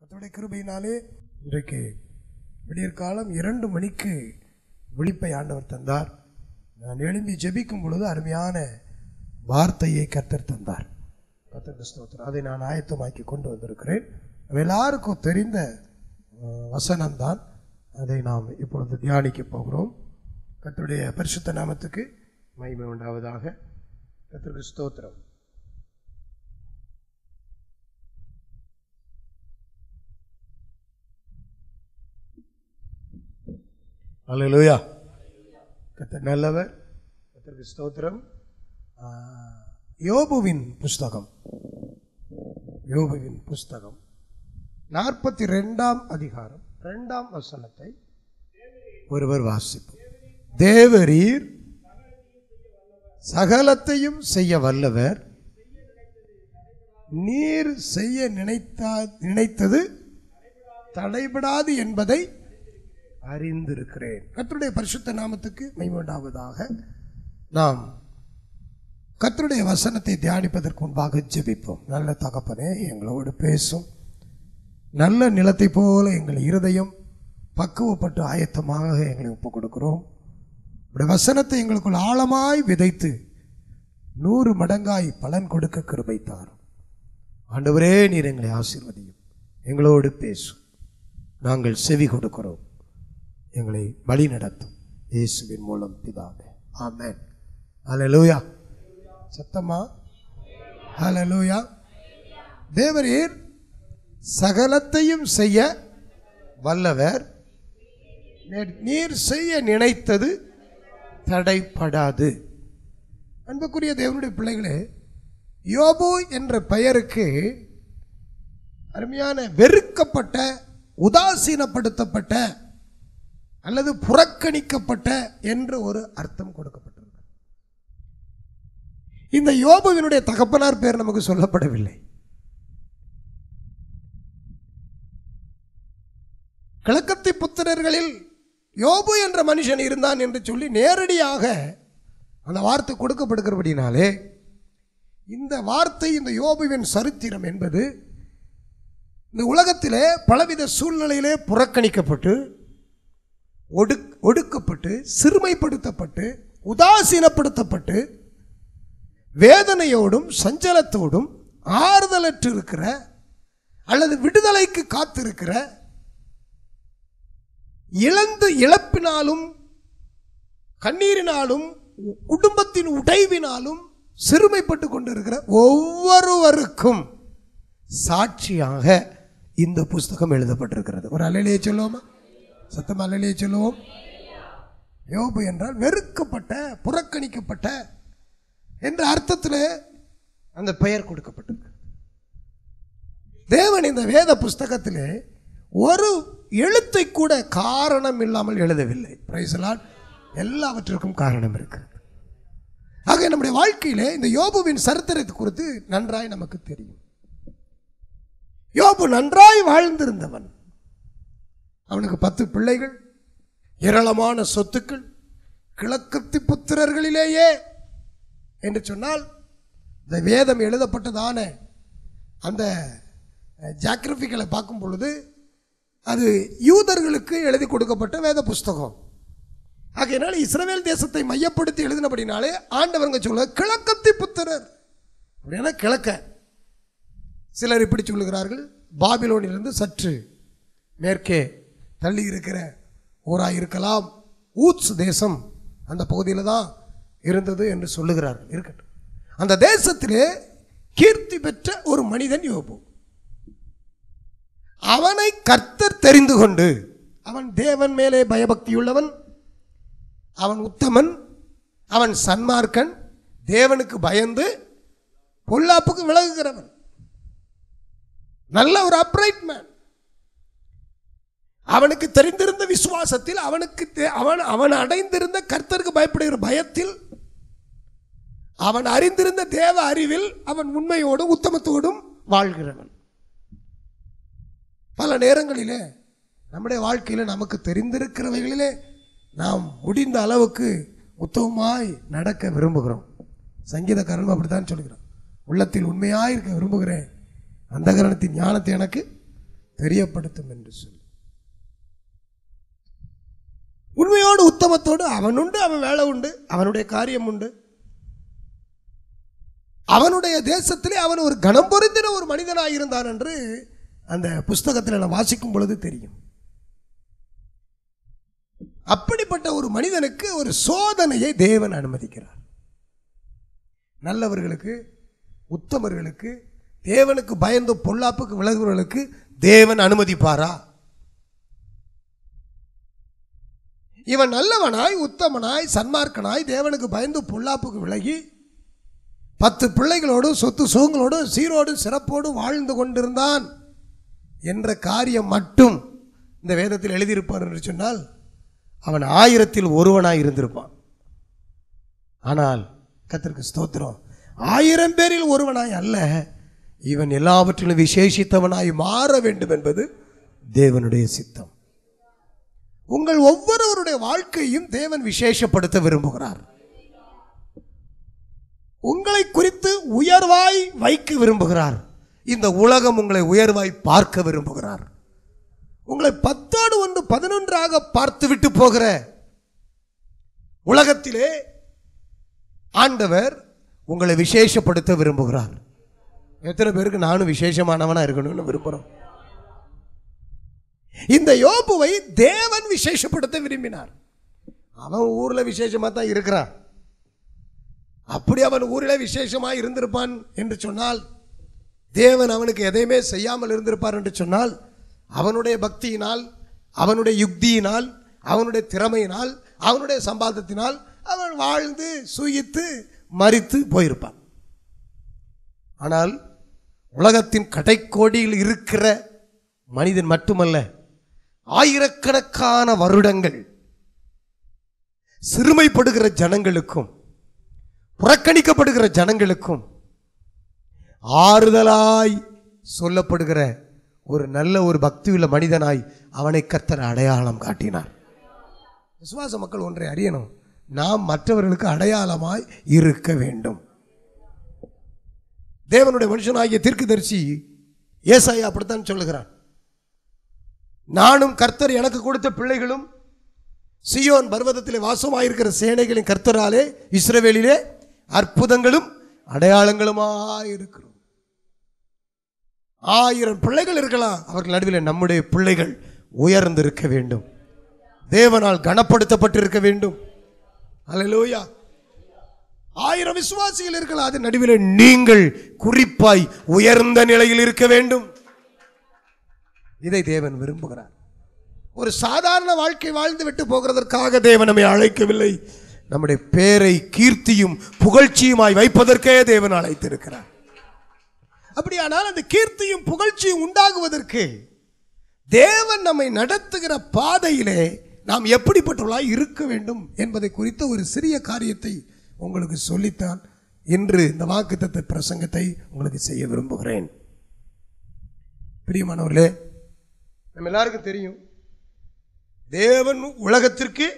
கர்த்தருடைய கிருபையினாலே இன்றைக்கு விடியற்காலம் இரண்டு மணிக்கு விழிப்பை ஆண்டவர் தந்தார் நான் எழும்பி ஜெபிக்கும் பொழுது அருமையான வார்த்தையை கர்த்தர் தந்தார் கர்த்தர் ஸ்தோத்திரம் அதை நான் ஆயத்தமாக்கி கொண்டு வந்திருக்கிறேன் அது எல்லாருக்கும் தெரிந்த அஹ், வசனம்தான் அதை நாம் இப்பொழுது தியானிக்க போகிறோம் கர்த்தருடைய பரிசுத்த நாமத்துக்கு மகிமை உண்டாவதாக கர்த்தருக்கு ஸ்தோத்திரம் அல்லேலூயா கர்த்தர் நல்லவர் கர்த்தருக்கு ஸ்தோத்திரம் ஆ, யோபுவின் புஸ்தகம் யோபுவின் புஸ்தகம் நாற்பத்தி ரெண்டாம் அதிகாரம் ரெண்டாம் வசனத்தை ஒருவர் வாசிப்போம் தேவரீர் சகலத்தையும் செய்ய வல்லவர் நீர் செய்ய நினைத்தா நினைத்தது தடைபடாது என்பதை அறிந்திருக்கிறேன் கர்த்தருடைய பரிசுத்த நாமத்துக்கு மைமண்டாவதாக நாம் கர்த்தருடைய வசனத்தை தியானிப்பதற்கு முன்பாக ஜெபிப்போம் நல்ல தகப்பனே எங்களோடு பேசும் நல்ல நிலத்தை போல எங்கள் இருதயம் பக்குவப்பட்டு ஆயத்தமாக எங்களை ஒப்புக் கொடுக்கிறோம் உடைய வசனத்தை எங்களுக்குள் ஆழமாய் விதைத்து நூறு மடங்காய் பலன் கொடுக்க கிருபை தாரும் ஆண்டவரே நீர் எங்களை ஆசீர்வதியும் எங்களோடு பேசும் நாங்கள் செவி கொடுக்கிறோம் எங்களை வழி நடத்தும் இயேசுவின் மூலம் பிதாவே ஆமென் ஹalleluya சத்தமா ஹalleluya தேவரீர் சகலத்தையும் செய்ய வல்லவர் நீர்- நீர் செய்ய நினைத்தது தடைப்படாது அன்புக்குரிய தேவனுடைய பிள்ளைகளே யோபு என்ற பெயருக்கு அருமையான வெறுக்கப்பட்ட உதாசீனப்படுத்தப்பட்ட அல்லது புறக்கணிக்கப்பட்ட என்ற ஒரு அர்த்தம் கொடுக்கப்பட்டிருக்கு இந்த யோபுவினுடைய தகப்பனார் பேர் நமக்கு சொல்லப்படவில்லை கிழக்கத்தி புத்திரர்களில் யோபு என்ற மனுஷன் இருந்தான் என்று சொல்லி நேரடியாக அந்த வார்த்தை கொடுக்கப்படுகிறபடினாலே இந்த வார்த்தை இந்த யோபுவின் சரித்திரம் என்பது இந்த உலகத்திலே பலவித சூழ்நிலையிலே புறக்கணிக்கப்பட்டு ஒடுக் ஒடுக்கப்பட்டு சிறுமைப்படுத்தப்பட்டு உதாசீனப்படுத்தப்பட்டு வேதனையோடும் சஞ்சலத்தோடும் ஆறுதலற்று இருக்கிற அல்லது விடுதலைக்கு காத்திருக்கிற இழந்து இழப்பினாலும் கண்ணீரினாலும் குடும்பத்தின் உடைவினாலும் சிறுமைப்பட்டு கொண்டிருக்கிற ஒவ்வொருவருக்கும் சாட்சியாக இந்த புஸ்தகம் எழுதப்பட்டிருக்கிறது ஒரு அலையிலேயே சொல்லுவோமா சத்தம் அலையிலேயே சொல்லுவோம் யோபு என்றால் வெறுக்கப்பட்ட புறக்கணிக்கப்பட்ட என்ற அர்த்தத்தில் அந்த பெயர் கொடுக்கப்பட்டிருக்கு தேவன் இந்த வேத புஸ்தகத்திலே ஒரு எழுத்தை கூட காரணம் இல்லாமல் எழுதவில்லை பிரைசலால் எல்லாவற்றிற்கும் காரணம் இருக்கிறது ஆக நம்முடைய வாழ்க்கையிலே இந்த யோபுவின் சரித்திரத்தை குறித்து நன்றாய் நமக்கு தெரியும் யோபு நன்றாய் வாழ்ந்திருந்தவன் அவனுக்கு பத்து பிள்ளைகள் ஏராளமான சொத்துக்கள் கிழக்கத்தி புத்திரர்களிலேயே என்று சொன்னால் இந்த வேதம் எழுதப்பட்டதான அந்த ஜாக்ரபிகளை பார்க்கும் பொழுது அது யூதர்களுக்கு எழுதி கொடுக்கப்பட்ட வேத புஸ்தகம் ஆகையினால இஸ்ரவேல் தேசத்தை மையப்படுத்தி எழுதினபடினாலே ஆண்டவங்க சொல்ல கிழக்கத்தி புத்திரர் அப்படின்னா கிழக்க சிலர் இப்படி சொல்லுகிறார்கள் பாபிலோனிலிருந்து சற்று மேற்கே தள்ளி இருக்கிற ஊராக இருக்கலாம் ஊத்ஸ் தேசம் அந்த பகுதியில் தான் இருந்தது என்று சொல்லுகிறார்கள் இருக்கட்டும் அந்த தேசத்திலே கீர்த்தி பெற்ற ஒரு மனிதன் யோபு அவனை கர்த்தர் தெரிந்து கொண்டு அவன் தேவன் மேலே பயபக்தியுள்ளவன் அவன் உத்தமன் அவன் சன்மார்க்கன் தேவனுக்கு பயந்து பொல்லாப்புக்கு விலகுகிறவன் நல்ல ஒரு அப்ரைட் மேன் அவனுக்கு தெரிந்திருந்த விசுவாசத்தில் அவனுக்கு தே- அவன் அவன் அடைந்திருந்த கர்த்தருக்கு பயப்படுகிற பயத்தில் அவன் அறிந்திருந்த தேவ அறிவில் அவன் உண்மையோடும் உத்தமத்தோடும் வாழ்கிறவன் பல நேரங்களிலே நம்முடைய வாழ்க்கையில் நமக்கு தெரிந்திருக்கிறவைகளிலே நாம் முடிந்த அளவுக்கு உத்தமமாய் நடக்க விரும்புகிறோம் சங்கீதக்காரன் அப்படித்தான் சொல்கிறோம் உள்ளத்தில் உண்மையாய் இருக்க விரும்புகிறேன் அந்த கரணத்தின் ஞானத்தை எனக்கு தெரியப்படுத்தும் என்று சொல்லி உண்மையோடு உத்தமத்தோடு அவன் உண்டு அவன் வேலை உண்டு அவனுடைய காரியம் உண்டு அவனுடைய தேசத்திலே அவன் ஒரு கணம் பொருந்தின ஒரு மனிதனாக இருந்தான் என்று அந்த புஸ்தகத்தில் நான் வாசிக்கும் பொழுது தெரியும் அப்படிப்பட்ட ஒரு மனிதனுக்கு ஒரு சோதனையை தேவன் அனுமதிக்கிறார் நல்லவர்களுக்கு உத்தமர்களுக்கு தேவனுக்கு பயந்து பொல்லாப்புக்கு விலகுவர்களுக்கு தேவன் அனுமதிப்பாரா இவன் நல்லவனாய் உத்தமனாய் சன்மார்க்கனாய் தேவனுக்கு பயந்து பொல்லாப்புக்கு விலகி பத்து பிள்ளைகளோடும் சொத்து சுகங்களோடும் சீரோடும் சிறப்போடும் வாழ்ந்து கொண்டிருந்தான் என்ற காரியம் மட்டும் இந்த வேதத்தில் எழுதியிருப்பார் என்று சொன்னால் அவன் ஆயிரத்தில் ஒருவனாய் இருந்திருப்பான் ஆனால் கத்திற்கு ஸ்தோத்திரம் ஆயிரம் பேரில் ஒருவனாய் அல்ல இவன் எல்லாவற்றிலும் விசேஷித்தவனாய் மாற வேண்டும் என்பது தேவனுடைய சித்தம் உங்கள் ஒவ்வொருவருடைய வாழ்க்கையும் தேவன் விசேஷப்படுத்த விரும்புகிறார் உங்களை குறித்து உயர்வாய் வைக்க விரும்புகிறார் இந்த உலகம் உங்களை உயர்வாய் பார்க்க விரும்புகிறார் உங்களை பத்தோடு ஒன்று பதினொன்றாக பார்த்து விட்டு போகிற உலகத்திலே ஆண்டவர் உங்களை விசேஷப்படுத்த விரும்புகிறார் எத்தனை பேருக்கு நானும் விசேஷமானவனா இருக்கணும்னு விரும்புகிறோம் இந்த யோபுவை தேவன் விசேஷப்படுத்த விரும்பினார் அவன் ஊர்ல விசேஷமா தான் இருக்கிறான் அப்படி அவன் ஊரில் விசேஷமா இருந்திருப்பான் என்று சொன்னால் தேவன் அவனுக்கு எதையுமே செய்யாமல் இருந்திருப்பார் என்று சொன்னால் அவனுடைய பக்தியினால் அவனுடைய யுக்தியினால் அவனுடைய திறமையினால் அவனுடைய சம்பாதத்தினால் அவன் வாழ்ந்து சுயித்து மறித்து போயிருப்பான் ஆனால் உலகத்தின் கடைக்கோடியில் இருக்கிற மனிதன் மட்டுமல்ல ஆயிரக்கணக்கான வருடங்கள் சிறுமைப்படுகிற ஜனங்களுக்கும் புறக்கணிக்கப்படுகிற ஜனங்களுக்கும் ஆறுதலாய் சொல்லப்படுகிற ஒரு நல்ல ஒரு பக்தியுள்ள மனிதனாய் அவனை கர்த்தர் அடையாளம் காட்டினார் விசுவாச மக்கள் ஒன்றை அறியணும் நாம் மற்றவர்களுக்கு அடையாளமாய் இருக்க வேண்டும் தேவனுடைய மனுஷனாகிய தீர்க்கதரிசி ஏசாயா அப்படித்தான் சொல்லுகிறான் நானும் கர்த்தர் எனக்கு கொடுத்த பிள்ளைகளும் சியோன் பர்வதத்திலே வாசமாயிருக்கிற சேனைகளின் கர்த்தராலே இஸ்ரவேலிலே அற்புதங்களும் அடையாளங்களுமாய் இருக்கிறோம் ஆயிரம் பிள்ளைகள் இருக்கலாம் அவர்கள் நடுவில் நம்முடைய பிள்ளைகள் உயர்ந்திருக்க வேண்டும் தேவனால் கனப்படுத்தப்பட்டிருக்க வேண்டும் அல்லேலூயா ஆயிரம் விசுவாசிகள் இருக்கலாம் அது நடுவில் நீங்கள் குறிப்பாய் உயர்ந்த நிலையில் இருக்க வேண்டும் இதை தேவன் விரும்புகிறார் ஒரு சாதாரண வாழ்க்கை வாழ்ந்து விட்டு போகிறதற்காக தேவன் நம்மை அழைக்கவில்லை நம்முடைய பேரை கீர்த்தியும் புகழ்ச்சியுமாய் வைப்பதற்கே தேவன் அழைத்திருக்கிறார் அப்படியானால் அந்த கீர்த்தியும் புகழ்ச்சியும் உண்டாகுவதற்கு தேவன் நம்மை நடத்துகிற பாதையிலே நாம் எப்படிப்பட்டவர்களாய் இருக்க வேண்டும் என்பதை குறித்த ஒரு சிறிய காரியத்தை உங்களுக்கு சொல்லித்தான் இன்று இந்த வாக்குத்தத்த பிரசங்கத்தை உங்களுக்கு செய்ய விரும்புகிறேன் பிரியமானவர்களே நம்ம எல்லாருக்கும் தெரியும் தேவன் உலகத்திற்கு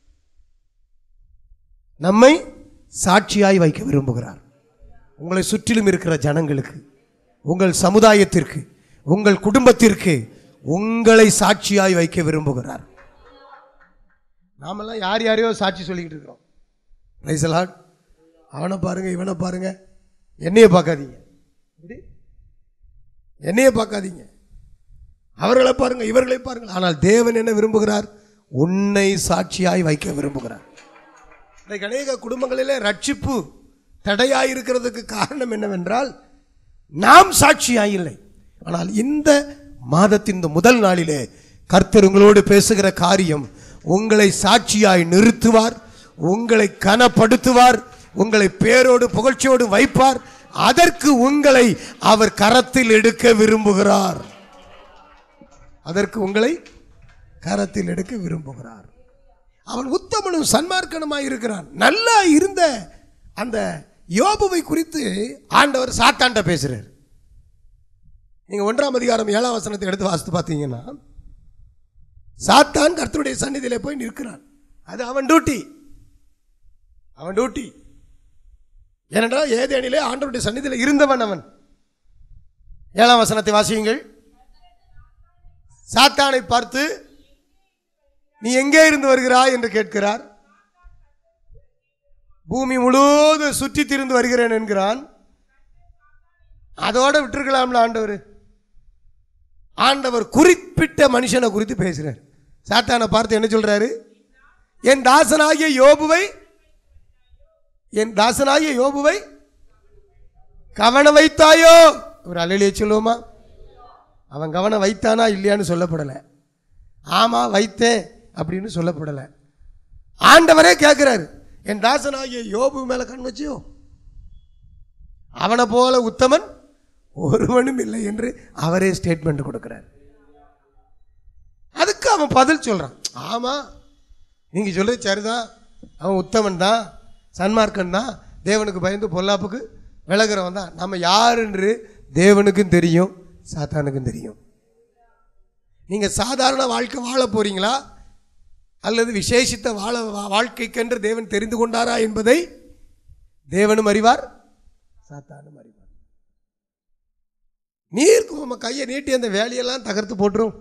நம்மை சாட்சியாய் வைக்க விரும்புகிறார் உங்களை சுற்றிலும் இருக்கிற ஜனங்களுக்கு உங்கள் சமுதாயத்திற்கு உங்கள் குடும்பத்திற்கு உங்களை சாட்சியாய் வைக்க விரும்புகிறார் நாமெல்லாம் யார் யாரையோ சாட்சி சொல்லிக்கிட்டு இருக்கிறோம் Praise the Lord. அவனை பாருங்க இவனை பாருங்க என்னைய பார்க்காதீங்க எப்படி என்னைய பார்க்காதீங்க அவர்களை பாருங்க இவர்களை பாருங்க ஆனால் தேவன் என்ன விரும்புகிறார் உன்னை சாட்சியாய் வைக்க விரும்புகிறார் இன்றைக்கு அநேக குடும்பங்களிலே ரட்சிப்பு தடையாய் இருக்கிறதுக்கு காரணம் என்னவென்றால் நாம் சாட்சியாய் இல்லை ஆனால் இந்த மாதத்தின் இந்த முதல் நாளிலே கர்த்தர் உங்களோடு பேசுகிற காரியம் உங்களை சாட்சியாய் நிறுத்துவார் உங்களை கனப்படுத்துவார் உங்களை பேரோடு புகழ்ச்சியோடு வைப்பார் அதற்கு உங்களை அவர் கரத்தில் எடுக்க விரும்புகிறார் அதற்கு உங்களை கரத்தில் எடுக்க விரும்புகிறார் அவன் உத்தமனும் சன்மார்க்கனுமாய் இருக்கிறான் நல்லா இருந்த அந்த யோபுவை குறித்து ஆண்டவர் சாத்தாண்ட பேசுறார் நீங்க ஒன்றாம் அதிகாரம் ஏழாம் வசனத்தை எடுத்து வாசித்து பார்த்தீங்கன்னா சாத்தான் கர்த்தருடைய சந்நிதியிலே போய் நிற்கிறான் அது அவன் டியூட்டி அவன் டியூட்டி ஏனென்றால் ஏதேனிலே ஆண்டவருடைய சந்நிதியில் இருந்தவன் அவன் ஏழாம் வசனத்தை வாசியுங்கள் சாத்தானை பார்த்து நீ எங்கே இருந்து வருகிறாய் என்று கேட்கிறார் பூமி முழுவதும் சுற்றி திரிந்து வருகிறேன் என்கிறான் அதோட விட்டுருக்கலாம்ல ஆண்டவர் ஆண்டவர் குறிப்பிட்ட மனுஷனை குறித்து பேசுறார் சாத்தானை பார்த்து என்ன சொல்றாரு என் தாசனாகிய யோபுவை என் தாசனாகிய யோபுவை கவனம் வைத்தாயோ ஒரு அலையிலே சொல்லுவோமா அவன் கவனம் வைத்தானா இல்லையான்னு சொல்லப்படலை ஆமா வைத்தேன் அப்படின்னு சொல்லப்படலை ஆண்டவரே கேட்கிறாரு என் தாசனாகிய யோபு மேல கண் வச்சியோ அவனை போல உத்தமன் ஒருவனும் இல்லை என்று அவரே ஸ்டேட்மெண்ட் கொடுக்கிறார் அதுக்கு அவன் பதில் சொல்றான் ஆமா நீங்க சொல்றது சரிதான் அவன் உத்தமன் தான் சன்மார்க்கன் தான் தேவனுக்கு பயந்து பொல்லாப்புக்கு விலகிறவன் தான் நம்ம யார் என்று தேவனுக்கும் தெரியும் சாத்தானுக்கும் தெரியும் நீங்க சாதாரண வாழ்க்கை வாழ போறீங்களா அல்லது விசேஷித்த வாழ வா- வாழ்க்கைக்கென்று தேவன் தெரிந்து கொண்டாரா என்பதை தேவனும் அறிவார் சாத்தானும் அறிவார் நீருக்கு நம்ம கையை நீட்டி அந்த வேலையெல்லாம் தகர்த்து போட்டுரும்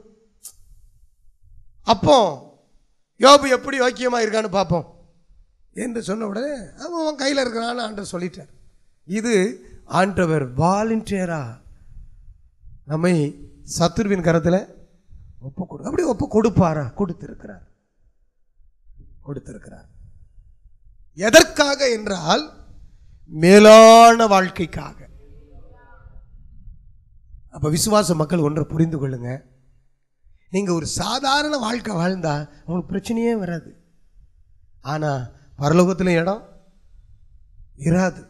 அப்போ யோபு எப்படி வாக்கியமாக இருக்கான்னு பார்ப்போம் என்று சொன்ன உடனே அவன் அவன் கையில் இருக்கிறான்னு ஆண்டவர் சொல்லிட்டார் இது ஆண்டவர் வாலண்டியரா நம்மை சத்துருவின் கரத்தில் ஒப்பு கொடு அப்படி ஒப்பு கொடுப்பாரா கொடுத்திருக்கிறார் கொடுத்திருக்கிறார் எதற்காக என்றால் மேலான வாழ்க்கைக்காக அப்ப விசுவாச மக்கள் ஒன்றை புரிந்து கொள்ளுங்க நீங்க ஒரு சாதாரண வாழ்க்கை வாழ்ந்தா உங்களுக்கு பிரச்சனையே வராது ஆனா பரலோகத்துல இடம் இராது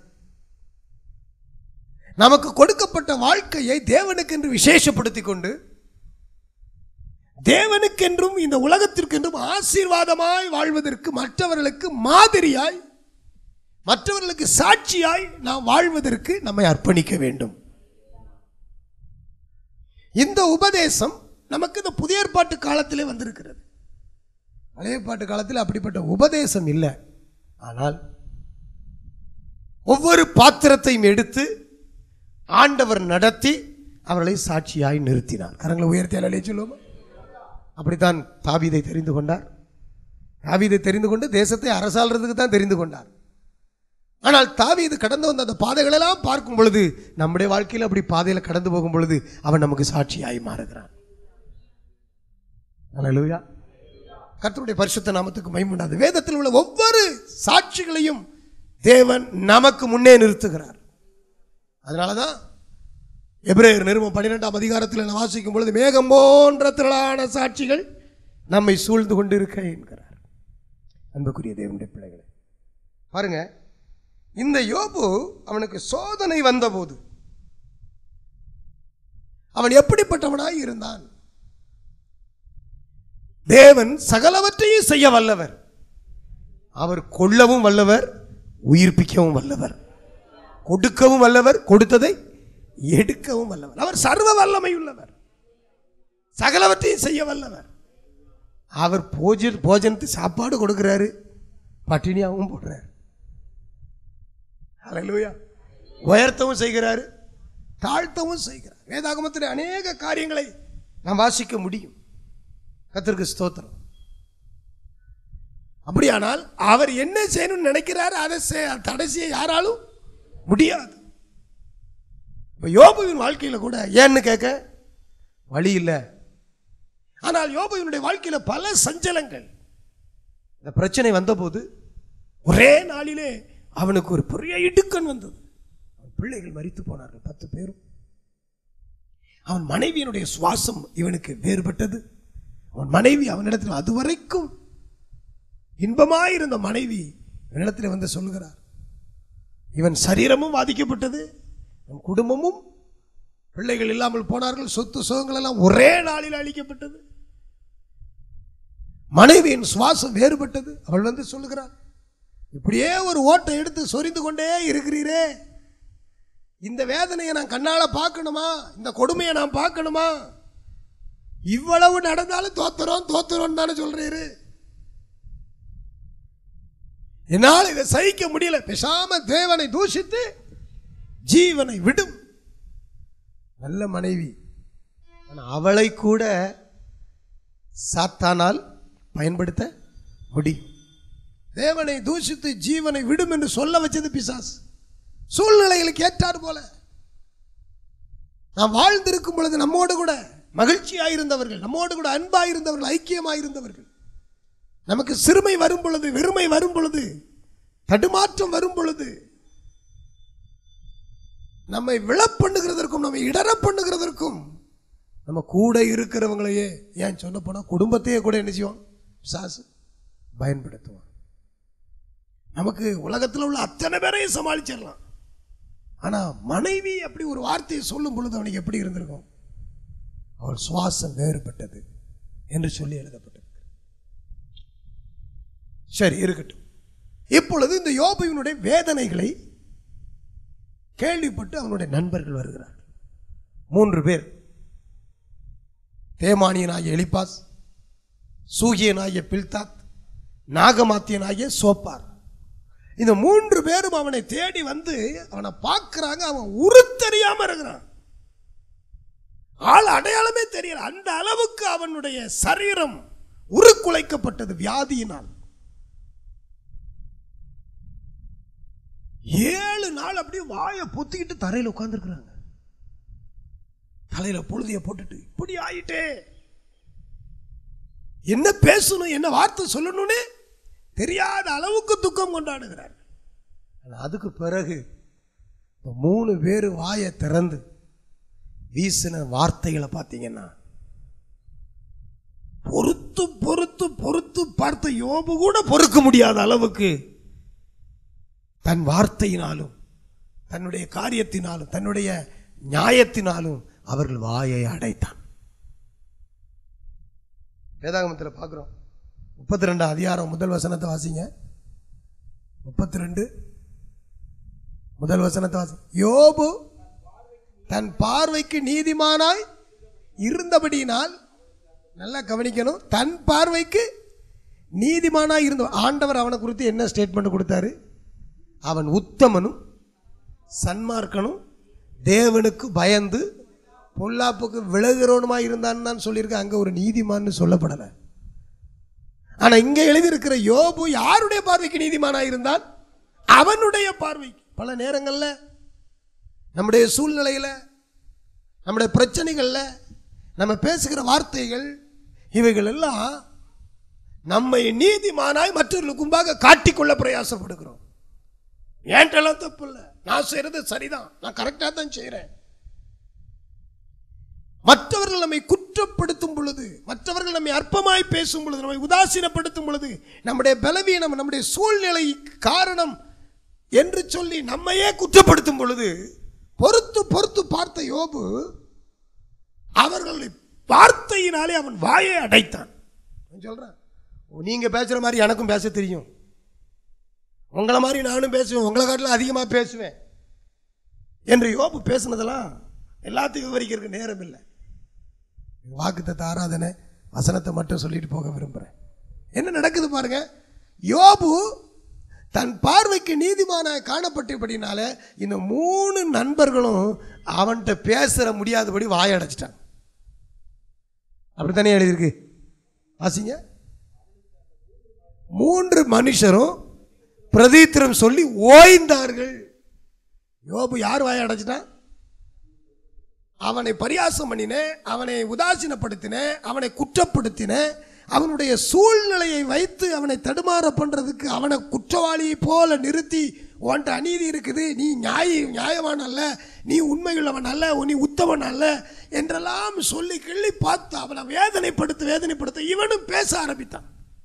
நமக்கு கொடுக்கப்பட்ட வாழ்க்கையை தேவனுக்கென்று விசேஷப்படுத்தி கொண்டு தேவனுக்கென்றும் இந்த உலகத்திற்கென்றும் ஆசீர்வாதமாய் வாழ்வதற்கு மற்றவர்களுக்கு மாதிரியாய் மற்றவர்களுக்கு சாட்சியாய் நாம் வாழ்வதற்கு நம்மை அர்ப்பணிக்க வேண்டும் இந்த உபதேசம் நமக்கு இந்த புதிய ஏற்பாட்டு காலத்திலே வந்திருக்கிறது பழைய ஏற்பாட்டு காலத்தில் அப்படிப்பட்ட உபதேசம் இல்லை ஆனால் ஒவ்வொரு பாத்திரத்தையும் எடுத்து ஆண்டவர் நடத்தி அவர்களை சாட்சியாய் நிறுத்தினார் கரங்களை உயர்த்தி அலையே சொல்லுவோமா அப்படித்தான் தாவீதை தெரிந்து கொண்டார் தாவீதை தெரிந்து கொண்டு தேசத்தை அரசாள்றதுக்கு தான் தெரிந்து கொண்டார் ஆனால் தாவீது கடந்து வந்த அந்த பாதைகளெல்லாம் பார்க்கும் பொழுது நம்முடைய வாழ்க்கையில் அப்படி பாதையில் கடந்து போகும் பொழுது அவன் நமக்கு சாட்சியாய் மாறுகிறான் அல்லேலூயா கர்த்தருடைய பரிசுத்த நாமத்துக்கு மைமுண்டாது வேதத்தில் உள்ள ஒவ்வொரு சாட்சிகளையும் தேவன் நமக்கு முன்னே நிறுத்துகிறார் அதனால தான் எபிரேயர் நிறுவனம் பன்னிரெண்டாம் அதிகாரத்தில் நான் வாசிக்கும் பொழுது மேகம் போன்ற திரளான சாட்சிகள் நம்மை சூழ்ந்து கொண்டிருக்க என்கிறார் அன்புக்குரிய தேவனுடைய பிள்ளைகளே பாருங்க இந்த யோபு அவனுக்கு சோதனை வந்தபோது அவன் எப்படிப்பட்டவனாய் இருந்தான் தேவன் சகலவற்றையும் செய்ய வல்லவர் அவர் கொள்ளவும் வல்லவர் உயிர்ப்பிக்கவும் வல்லவர் கொடுக்கவும் வல்லவர் கொடுத்ததை எடுக்கவும் வல்லவர் அவர் சர்வ வல்லமை உள்ளவர் சகலவற்றையும் செய்ய வல்லவர் அவர் போஜ போஜனத்து சாப்பாடு கொடுக்கிறாரு பட்டினியாகவும் போடுறாரு ஹalleluya உயர்த்தவும் செய்கிறாரு தாழ்த்தவும் செய்கிறார் வேதாகமத்தில் அநேக காரியங்களை நாம் வாசிக்க முடியும் கத்திற்கு ஸ்தோத்திரம் அப்படியானால் அவர் என்ன செய்யணும்னு நினைக்கிறார் அதை செய்- தடை செய்ய யாராலும் முடியாது இப்போ யோபுவின் வாழ்க்கையில் கூட ஏன்னு கேட்க வழி இல்லை ஆனால் யோபுவினுடைய வாழ்க்கையில் பல சஞ்சலங்கள் இந்த பிரச்சனை வந்தபோது ஒரே நாளிலே அவனுக்கு ஒரு பெரிய இடுக்கண் வந்தது அவன் பிள்ளைகள் மரித்து போனார்கள் பத்து பேரும் அவன் மனைவியினுடைய சுவாசம் இவனுக்கு வேறுபட்டது அவன் மனைவி அவனிடத்தில் அதுவரைக்கும் இன்பமாயிருந்த மனைவி இவனிடத்தில் வந்து சொல்லுகிறார் இவன் சரீரமும் பாதிக்கப்பட்டது அவன் குடும்பமும் பிள்ளைகள் இல்லாமல் போனார்கள் சொத்து சுகங்கள் எல்லாம் ஒரே நாளில் அழிக்கப்பட்டது மனைவியின் சுவாசம் வேறுபட்டது அவள் வந்து சொல்லுகிறாள் இப்படியே ஒரு ஓட்டை எடுத்து சொரிந்து கொண்டே இருக்கிறீரே இந்த வேதனையை நான் கண்ணால பார்க்கணுமா இந்த கொடுமையை நான் பார்க்கணுமா இவ்வளவு நடந்தாலும் தோத்துறோம் தோத்துறோம் தானே சொல்றீரு என்னால் இதை சகிக்க முடியல பேசாம தேவனை தூஷித்து ஜீவனை விடும் நல்ல மனைவி ஆனா அவளை கூட சாத்தானால் பயன்படுத்த முடியும் தேவனை தூஷித்து ஜீவனை விடும் என்று சொல்ல வச்சது பிசாஸ் சூழ்நிலைகளுக்கு ஏற்றார் போல நாம் வாழ்ந்திருக்கும் பொழுது நம்மோடு கூட மகிழ்ச்சியாயிருந்தவர்கள் நம்மோடு கூட அன்பாயிருந்தவர்கள் ஐக்கியமாயிருந்தவர்கள் நமக்கு சிறுமை வரும் பொழுது வெறுமை வரும் பொழுது தடுமாற்றம் வரும் பொழுது நம்மை விழப்பண்ணுகிறதற்கும் நம்மை இடர பண்ணுகிறதற்கும் நம்ம கூட இருக்கிறவங்களையே ஏன் சொல்ல போனா குடும்பத்தையே கூட என்ன செய்வோம் சாசு பயன்படுத்துவோம் நமக்கு உலகத்தில் உள்ள அத்தனை பேரையும் சமாளிச்சிடலாம் ஆனா மனைவி அப்படி ஒரு வார்த்தையை சொல்லும் பொழுது அவனுக்கு எப்படி இருந்திருக்கும் அவள் சுவாசம் வேறுபட்டது என்று சொல்லி எழுதப்பட்டது சரி இருக்கட்டும் இப்பொழுது இந்த யோபுவினுடைய வேதனைகளை கேள்விப்பட்டு அவனுடைய நண்பர்கள் வருகிறார்கள் மூன்று பேர் தேமானியனாகிய எலிபாஸ் சூகியனாகிய பில்தாத் நாகமாத்தியனாகிய சோப்பார் இந்த மூன்று பேரும் அவனை தேடி வந்து அவனை பார்க்கறாங்க அவன் உருத்தெரியாம இருக்கிறான் ஆள் அடையாளமே தெரியல அந்த அளவுக்கு அவனுடைய சரீரம் உருக்குலைக்கப்பட்டது வியாதியினால் ஏழு நாள் அப்படியே வாயை பொத்திக்கிட்டு தரையில் உட்கார்ந்துருக்குறாங்க தலையில பொழுதிய போட்டுட்டு இப்படி ஆயிட்டே என்ன பேசணும் என்ன வார்த்தை சொல்லணும்னு தெரியாத அளவுக்கு துக்கம் கொண்டாடுகிறார் ஆனா அதுக்கு பிறகு இந்த மூணு பேர் வாயை திறந்து வீசின வார்த்தைகளை பார்த்தீங்கன்னா பொறுத்து பொறுத்து பொறுத்து பார்த்த யோபு கூட பொறுக்க முடியாத அளவுக்கு தன் வார்த்தையினாலும் தன்னுடைய காரியத்தினாலும் தன்னுடைய நியாயத்தினாலும் அவர்கள் வாயை அடைத்தான் வேதாகமத்தில் பார்க்குறோம் முப்பத்தி ரெண்டாம் அதிகாரம் முதல் வசனத்தை வாசிங்க முப்பத்தி ரெண்டு முதல் வசனத்தை வாசி யோபு தன் பார்வைக்கு நீதிமானாய் இருந்தபடியினால் நல்லா கவனிக்கணும் தன் பார்வைக்கு நீதிமானாய் இருந்த ஆண்டவர் அவனை குறித்து என்ன ஸ்டேட்மெண்ட் கொடுத்தாரு அவன் உத்தமனும் சன்மார்க்கனும் தேவனுக்கு பயந்து பொல்லாப்புக்கு விலகிறவனுமாய் இருந்தான்னு தான் சொல்லியிருக்க அங்கே ஒரு நீதிமான்னு சொல்லப்படலை ஆனால் இங்கே எழுதியிருக்கிற யோபு யாருடைய பார்வைக்கு நீதிமானாக இருந்தால் அவனுடைய பார்வைக்கு பல நேரங்களில் நம்முடைய சூழ்நிலையில் நம்முடைய பிரச்சனைகளில் நம்ம பேசுகிற வார்த்தைகள் இவைகள் எல்லாம் நம்மை நீதிமானாய் மற்றவர்களுக்கு முன்பாக காட்டிக்கொள்ள பிரயாசப்படுகிறோம் ஏன்ட்டெல்லாம் தப்பு இல்லை நான் செய்யறது சரிதான் நான் கரெக்டாக தான் செய்கிறேன் மற்றவர்கள் நம்மை குற்றப்படுத்தும் பொழுது மற்றவர்கள் நம்மை அற்பமாய் பேசும் பொழுது நம்மை உதாசீனப்படுத்தும் பொழுது நம்முடைய பலவீனம் நம்முடைய சூழ்நிலை காரணம் என்று சொல்லி நம்மையே குற்றப்படுத்தும் பொழுது பொறுத்து பொறுத்து பார்த்த யோபு அவர்களுடைய வார்த்தையினாலே அவன் வாயை அடைத்தான் நான் சொல்றேன் நீங்க பேசுற மாதிரி எனக்கும் பேச தெரியும் உங்களை மாதிரி நானும் பேசுவேன் உங்களை காட்டிலும் அதிகமாக பேசுவேன் என்று யோபு பேசுனதெல்லாம் எல்லாத்தையும் விவரிக்கிறதுக்கு நேரம் இல்லை வாக்குத்தத்த ஆராதனை வசனத்தை மட்டும் சொல்லிட்டு போக விரும்புகிறேன் என்ன நடக்குது பாருங்க யோபு தன் பார்வைக்கு நீதிமான காணப்பட்டபடினால இந்த மூணு நண்பர்களும் அவன்கிட்ட பேசுற முடியாதபடி வாயடைச்சிட்டான் அப்படித்தானே எழுதியிருக்கு வாசிங்க மூன்று மனுஷரும் பிரதீத்திரம் சொல்லி ஓய்ந்தார்கள் யோபு யார் வாயை அடைச்சிட்டான் அவனை பரியாசம் பண்ணினேன் அவனை உதாசீனப்படுத்தினேன் அவனை குற்றப்படுத்தினேன் அவனுடைய சூழ்நிலையை வைத்து அவனை தடுமாற பண்றதுக்கு அவனை குற்றவாளியை போல நிறுத்தி உன்ட்ட அநீதி இருக்குது நீ நியாய நியாயவான் அல்ல நீ உண்மையுள்ளவன் அல்ல நீ உத்தவன் அல்ல என்றெல்லாம் சொல்லி கிள்ளி பார்த்து அவனை வேதனைப்படுத்த வேதனைப்படுத்த இவனும் பேச ஆரம்பித்தான்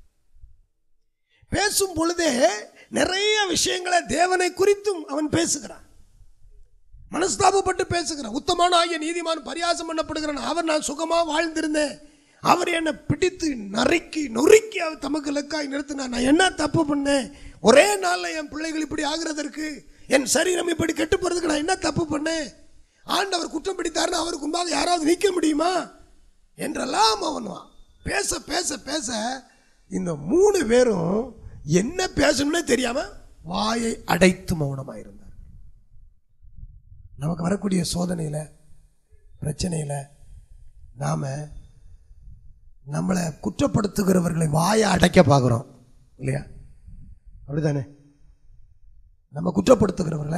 பேசும் பொழுதே நிறைய விஷயங்களை தேவனை குறித்தும் அவன் பேசுகிறான் மனஸ்தாபப்பட்டு பேசுகிறான் உத்தமான ஆகிய நீதிமான் பரியாசம் பண்ணப்படுகிறான் அவர் நான் சுகமா வாழ்ந்திருந்தேன் அவர் என்னை பிடித்து நறுக்கி நொறுக்கி அவர் தமக்கு லக்காய் நிறுத்தினார் நான் என்ன தப்பு பண்ணேன் ஒரே நாளில் என் பிள்ளைகள் இப்படி ஆகிறதற்கு என் சரீரம் இப்படி கெட்டு போறதுக்கு நான் என்ன தப்பு பண்ணேன் ஆண்டவர் குற்றம் பிடித்தாருன்னு அவருக்கு முன்பாக யாராவது நிற்க முடியுமா என்றெல்லாம் அவன் பேச பேச பேச இந்த மூணு பேரும் என்ன பேசணும்னே தெரியாம வாயை அடைத்து மௌனமாக இருந்தார் நமக்கு வரக்கூடிய சோதனையில் பிரச்சனையில் நாம் நம்மளை குற்றப்படுத்துகிறவர்களை வாயை அடைக்க பார்க்குறோம் இல்லையா அப்படிதானே நம்ம குற்றப்படுத்துகிறவர்களை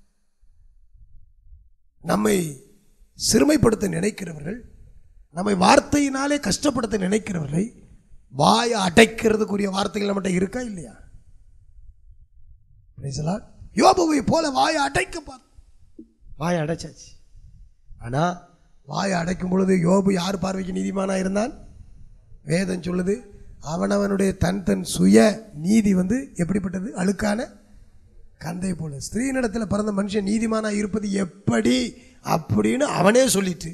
நம்மை சிறுமைப்படுத்த நினைக்கிறவர்கள் நம்மை வார்த்தையினாலே கஷ்டப்படுத்த நினைக்கிறவர்களை வாயை அடைக்கிறதுக்குரிய வார்த்தைகள் நம்மகிட்ட இருக்கா இல்லையா Praise the Lord. யோபுவை போல வாயை அடைக்க பார் வாயை அடைச்சாச்சு ஆனா வாயை அடைக்கும் பொழுது யோபு யார் பார்வைக்கு நீதிமானா இருந்தான் வேதம் சொல்லுது அவனவனுடைய தன் தன் சுய நீதி வந்து எப்படிப்பட்டது அழுக்கான கந்தை போல ஸ்திரீனிடத்தில் பிறந்த மனுஷன் நீதிமானா இருப்பது எப்படி அப்படின்னு அவனே சொல்லிட்டு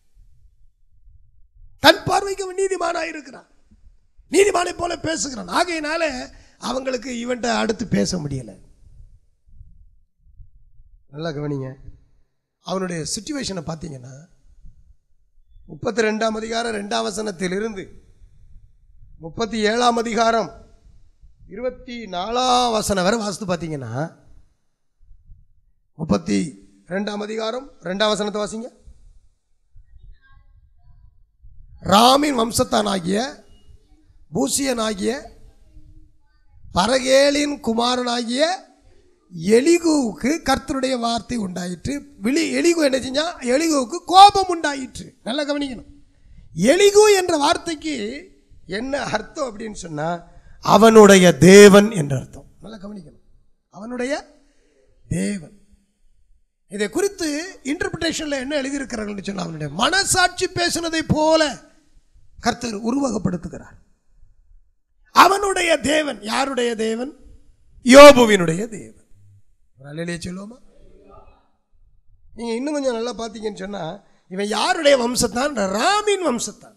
தன் பார்வைக்கு அவன் நீதிமானா இருக்கிறான் நீதிமானை போல பேசுகிறான் ஆகையினால அவங்களுக்கு இவன்ட்ட அடுத்து பேச முடியல நல்லா கவனிங்க அவனுடைய சுச்சுவேஷனை பார்த்தீங்கன்னா முப்பத்தி ரெண்டாம் அதிகாரம் ரெண்டாம் வசனத்திலிருந்து முப்பத்தி ஏழாம் அதிகாரம் இருபத்தி நாலாம் வசனம் வரை வாசித்து பார்த்தீங்கன்னா முப்பத்தி ரெண்டாம் அதிகாரம் ரெண்டாம் வசனத்தை வாசிங்க ராமின் வம்சத்தானாகிய பூசியனாகிய பரகேலின் குமாரனாகிய எலிகுவுக்கு கர்த்தருடைய வார்த்தை உண்டாயிற்று விழி எலிகு என்ன செஞ்சா எலிகுவுக்கு கோபம் உண்டாயிற்று நல்லா கவனிக்கணும் எலிகு என்ற வார்த்தைக்கு என்ன அர்த்தம் அப்படின்னு சொன்னா அவனுடைய தேவன் என்ற அர்த்தம் நல்லா கவனிக்கணும் அவனுடைய தேவன் இதை குறித்து இன்டர்பிரேஷன்ல என்ன எழுதியிருக்கிறார்கள் சொன்னா அவனுடைய மனசாட்சி பேசினதை போல கர்த்தர் உருவகப்படுத்துகிறார் அவனுடைய தேவன் யாருடைய தேவன் யோபுவினுடைய தேவன் ஒரு அல்லையே சொல்லுவோமா நீங்க இன்னும் கொஞ்சம் நல்லா பார்த்தீங்கன்னு சொன்னா இவன் யாருடைய வம்சத்தான் ராமின் வம்சத்தான்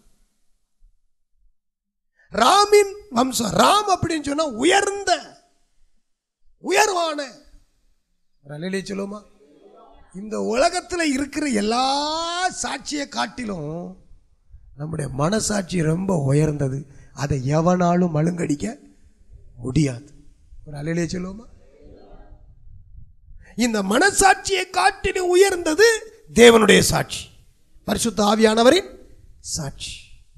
ராமின் வம்சம் ராம் அப்படின்னு சொன்னா உயர்ந்த உயர்வான ஒரு அல்லையே சொல்லுவோமா இந்த உலகத்துல இருக்கிற எல்லா சாட்சியை காட்டிலும் நம்முடைய மனசாட்சி ரொம்ப உயர்ந்தது அதை எவனாலும் மழுங்கடிக்க முடியாது ஒரு அலையிலே சொல்லுவோமா இந்த மனசாட்சியை காட்டிலும் உயர்ந்தது தேவனுடைய சாட்சி பரிசுத்த ஆவியானவரின் சாட்சி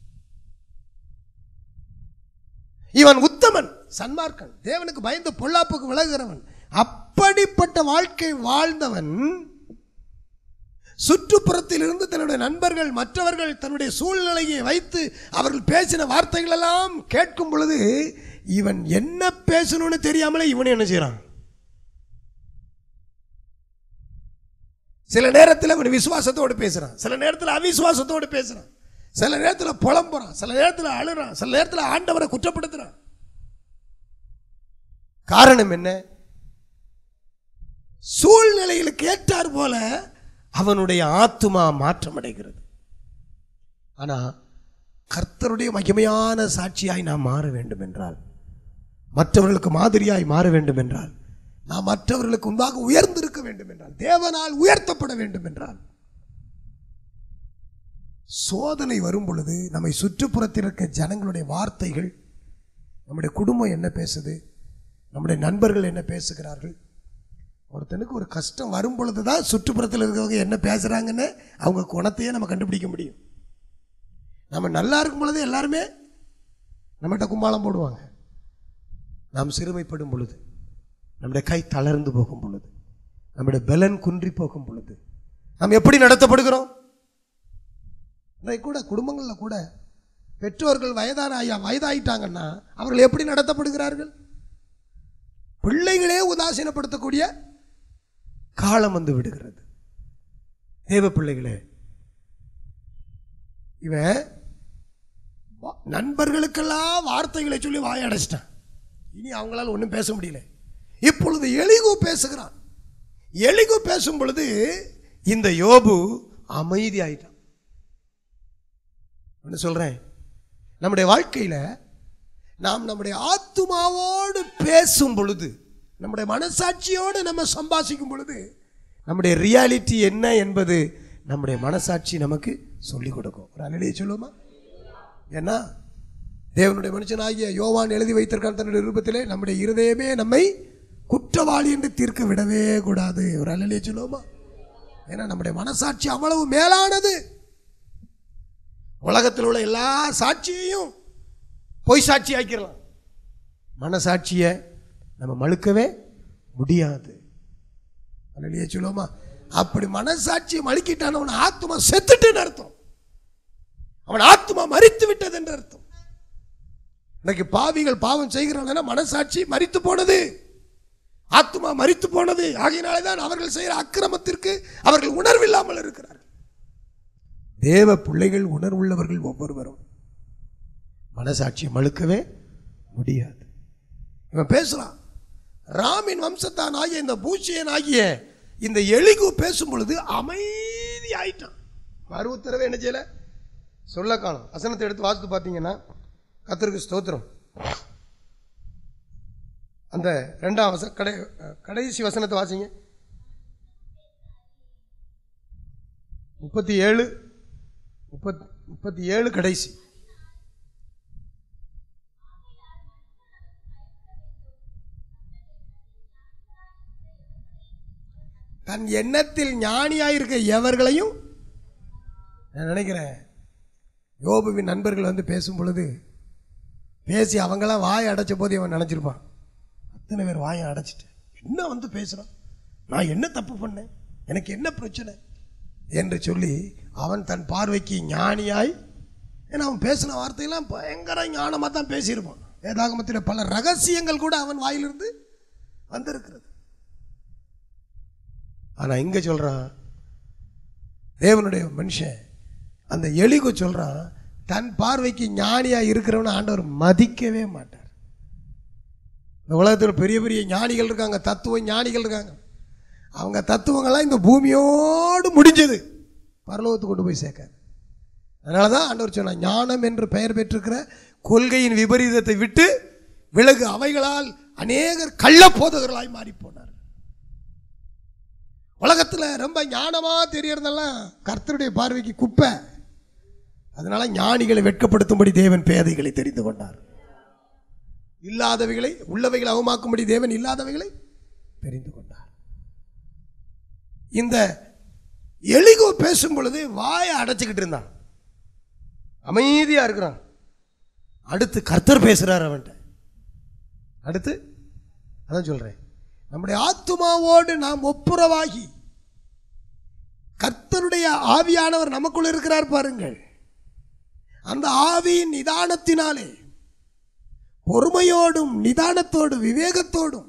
இவன் உத்தமன் சன்மார்க்கன் தேவனுக்கு பயந்து பொல்லாப்புக்கு விலகுகிறவன் அப்படிப்பட்ட வாழ்க்கை வாழ்ந்தவன் சுற்றுப்புறத்தில் இருந்து தன்னுடைய நண்பர்கள் மற்றவர்கள் தன்னுடைய சூழ்நிலையை வைத்து அவர்கள் பேசின வார்த்தைகள் எல்லாம் கேட்கும் பொழுது இவன் என்ன பேசணும்னு தெரியாமலே இவன் என்ன செய்யறான் சில நேரத்தில் அவன் விசுவாசத்தோடு பேசுறான் சில நேரத்தில் அவிசுவாசத்தோடு பேசுறான் சில நேரத்தில் புலம்புறான் சில நேரத்தில் அழுறான் சில நேரத்தில் ஆண்டவரை குற்றப்படுத்துறான் காரணம் என்ன சூழ்நிலைகளுக்கு ஏற்றார் போல அவனுடைய ஆத்துமா மாற்றமடைகிறது ஆனா கர்த்தருடைய மகிமையான சாட்சியாய் நாம் மாற வேண்டும் என்றால் மற்றவர்களுக்கு மாதிரியாய் மாற வேண்டும் என்றால் நாம் மற்றவர்களுக்கு முன்பாக உயர்ந்திருக்க வேண்டும் என்றால் தேவனால் உயர்த்தப்பட வேண்டும் என்றால் சோதனை வரும் பொழுது நம்மை சுற்றுப்புறத்தில் இருக்க ஜனங்களுடைய வார்த்தைகள் நம்முடைய குடும்பம் என்ன பேசுது நம்முடைய நண்பர்கள் என்ன பேசுகிறார்கள் ஒருத்தனுக்கு ஒரு கஷ்டம் வரும் பொழுது தான் சுற்றுப்புறத்தில் இருக்கிறவங்க என்ன பேசுகிறாங்கன்னு அவங்க குணத்தையே நம்ம கண்டுபிடிக்க முடியும் நம்ம நல்லா இருக்கும் பொழுது எல்லாருமே நம்மகிட்ட கும்பாலம் போடுவாங்க நாம் சிறுமைப்படும் பொழுது நம்முடைய கை தளர்ந்து போகும் பொழுது நம்முடைய பலன் குன்றி போகும் பொழுது நாம் எப்படி நடத்தப்படுகிறோம் இதை கூட குடும்பங்களில் கூட பெற்றோர்கள் வயதான ஐயா வயதாயிட்டாங்கன்னா அவர்கள் எப்படி நடத்தப்படுகிறார்கள் பிள்ளைகளே உதாசீனப்படுத்தக்கூடிய காலம் வந்து விடுகிறது தேவ பிள்ளைகளே இவன் வா- நண்பர்களுக்கெல்லாம் வார்த்தைகளை சொல்லி வாய அடைச்சிட்டான் இனி அவங்களால ஒன்றும் பேச முடியல இப்பொழுது எலிகு பேசுகிறான் எலிகு பேசும் பொழுது இந்த யோபு அமைதி ஆயிட்டான் ஒன்று சொல்றேன் நம்முடைய வாழ்க்கையில நாம் நம்முடைய ஆத்துமாவோடு பேசும் பொழுது நம்முடைய மனசாட்சியோடு நம்ம சம்பாஷிக்கும் பொழுது நம்முடைய ரியாலிட்டி என்ன என்பது நம்முடைய மனசாட்சி நமக்கு சொல்லிக் கொடுக்கும் ஒரு அலையிலேயே சொல்லுவோமா ஏன்னா தேவனுடைய மனுஷனாகிய யோவான் எழுதி வைத்திருக்கான் தன்னுடைய ரூபத்திலே நம்முடைய இருதயமே நம்மை குற்றவாளி என்று தீர்க்க விடவே கூடாது ஒரு அலையிலேயே சொல்லுவோமா ஏன்னா நம்முடைய மனசாட்சி அவ்வளவு மேலானது உலகத்தில் உள்ள எல்லா சாட்சியையும் பொய் சாட்சி ஆக்கிடலாம் மனசாட்சியை நம்ம மழுக்கவே முடியாது அல்லையே சொல்லுவோமா அப்படி மனசாட்சியை மழுக்கிட்டான் அவன் ஆத்மா செத்துட்டுன்னு அர்த்தம் அவன் ஆத்மா மறித்து விட்டது என்று அர்த்தம் இன்னைக்கு பாவிகள் பாவம் செய்கிறாங்கன்னா மனசாட்சி மறித்து போனது ஆத்மா மறித்து போனது ஆகையினாலே தான் அவர்கள் செய்கிற அக்கிரமத்திற்கு அவர்கள் உணர்வில்லாமல் இருக்கிறார்கள் தேவ பிள்ளைகள் உணர்வுள்ளவர்கள் ஒவ்வொருவரும் மனசாட்சியை மழுக்கவே முடியாது இவன் பேசுறான் ராமின் வம்சத்தான் ஆகிய இந்த பூச்சியன் ஆகிய இந்த எலிகு பேசும் பொழுது அமைதி ஆயிட்டான் அறுபத்தரவே என்ன செய்யல சொல்ல காணும் வசனத்தை எடுத்து வாசித்து பார்த்தீங்கன்னா கத்தருக்கு ஸ்தோத்திரம் அந்த ரெண்டாம் வச கடை கடைசி வசனத்தை வாசிங்க முப்பத்தி ஏழு முப்பத் முப்பத்தி ஏழு கடைசி தன் எண்ணத்தில் ஞானியாயிருக்க எவர்களையும் நான் நினைக்கிறேன் யோபுவின் நண்பர்கள் வந்து பேசும் பொழுது பேசி அவங்களாம் வாயை அடைச்ச போது இவன் நினச்சிருப்பான் அத்தனை பேர் வாயை அடைச்சிட்டு என்ன வந்து பேசுகிறான் நான் என்ன தப்பு பண்ணேன் எனக்கு என்ன பிரச்சனை என்று சொல்லி அவன் தன் பார்வைக்கு ஞானியாய் ஏன்னா அவன் பேசின வார்த்தையெல்லாம் பயங்கர ஞானமாக தான் பேசியிருப்பான் வேதாகமத்தில் பல ரகசியங்கள் கூட அவன் வாயிலிருந்து வந்திருக்கிறது ஆனால் இங்கே சொல்கிறான் தேவனுடைய மனுஷன் அந்த எலிகு சொல்கிறான் தன் பார்வைக்கு ஞானியாக இருக்கிறவனை ஆண்டவர் மதிக்கவே மாட்டார் இந்த உலகத்தில் பெரிய பெரிய ஞானிகள் இருக்காங்க தத்துவ ஞானிகள் இருக்காங்க அவங்க தத்துவங்கள்லாம் இந்த பூமியோடு முடிஞ்சது பரலோகத்துக்கு கொண்டு போய் சேர்க்காது அதனால தான் ஆண்டவர் சொன்னார் ஞானம் என்று பெயர் பெற்றிருக்கிற கொள்கையின் விபரீதத்தை விட்டு விலகு அவைகளால் அநேகர் கள்ள போதகர்களாய் மாறி போனார் உலகத்தில் ரொம்ப ஞானமாக தெரியறதெல்லாம் கர்த்தருடைய பார்வைக்கு குப்பை அதனால ஞானிகளை வெட்கப்படுத்தும்படி தேவன் பேதைகளை தெரிந்து கொண்டார் இல்லாதவைகளை உள்ளவைகளை அவமாக்கும்படி தேவன் இல்லாதவைகளை தெரிந்து கொண்டார் இந்த எலிகோ பேசும் பொழுது வாயை அடைச்சிக்கிட்டு இருந்தான் அமைதியா இருக்கிறான் அடுத்து கர்த்தர் பேசுறார் அவன்கிட்ட அடுத்து அதான் சொல்றேன் நம்முடைய ஆத்துமாவோடு நாம் ஒப்புரவாகி கர்த்தருடைய ஆவியானவர் நமக்குள் இருக்கிறார் பாருங்கள் அந்த ஆவியின் நிதானத்தினாலே பொறுமையோடும் நிதானத்தோடும் விவேகத்தோடும்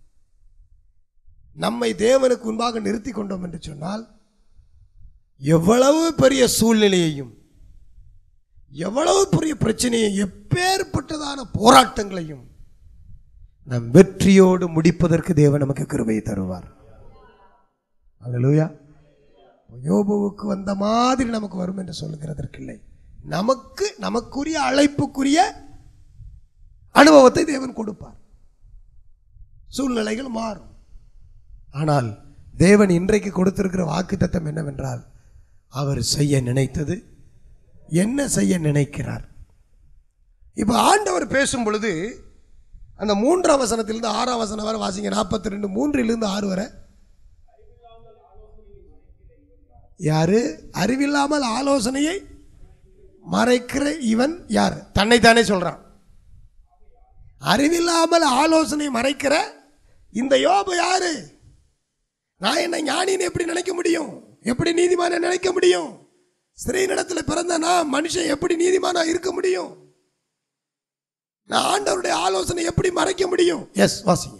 நம்மை தேவனுக்கு முன்பாக நிறுத்தி கொண்டோம் என்று சொன்னால் எவ்வளவு பெரிய சூழ்நிலையையும் எவ்வளவு பெரிய பிரச்சனையை எப்பேற்பட்டதான போராட்டங்களையும் நம் வெற்றியோடு முடிப்பதற்கு தேவன் நமக்கு கிருபையை தருவார் அல்லேலூயா யோபுவுக்கு வந்த மாதிரி நமக்கு வரும் என்று சொல்லுகிறதற்கு இல்லை நமக்கு நமக்குரிய அழைப்புக்குரிய அனுபவத்தை தேவன் கொடுப்பார் சூழ்நிலைகள் மாறும் ஆனால் தேவன் இன்றைக்கு கொடுத்திருக்கிற வாக்குத்தத்தம் என்னவென்றால் அவர் செய்ய நினைத்தது என்ன செய்ய நினைக்கிறார் இப்போ ஆண்டவர் பேசும் பொழுது அந்த மூன்றாம் வசனத்திலிருந்து ஆறாம் வசனம் வரை வாசிங்க நாற்பத்தி ரெண்டு மூன்றிலிருந்து ஆறு வரை யாரு அறிவில்லாமல் ஆலோசனையை மறைக்கிற இவன் யார் தன்னைத்தானே சொல்றான் அறிவில்லாமல் ஆலோசனை மறைக்கிற இந்த யோபு யாரு நான் என்ன ஞானின்னு எப்படி நினைக்க முடியும் எப்படி நீதிமான நினைக்க முடியும் ஸ்ரீனிடத்தில் பிறந்த நான் மனுஷன் எப்படி நீதிமானா இருக்க முடியும் நான் ஆண்டவருடைய ஆலோசனை எப்படி மறைக்க முடியும் எஸ் வாசிங்க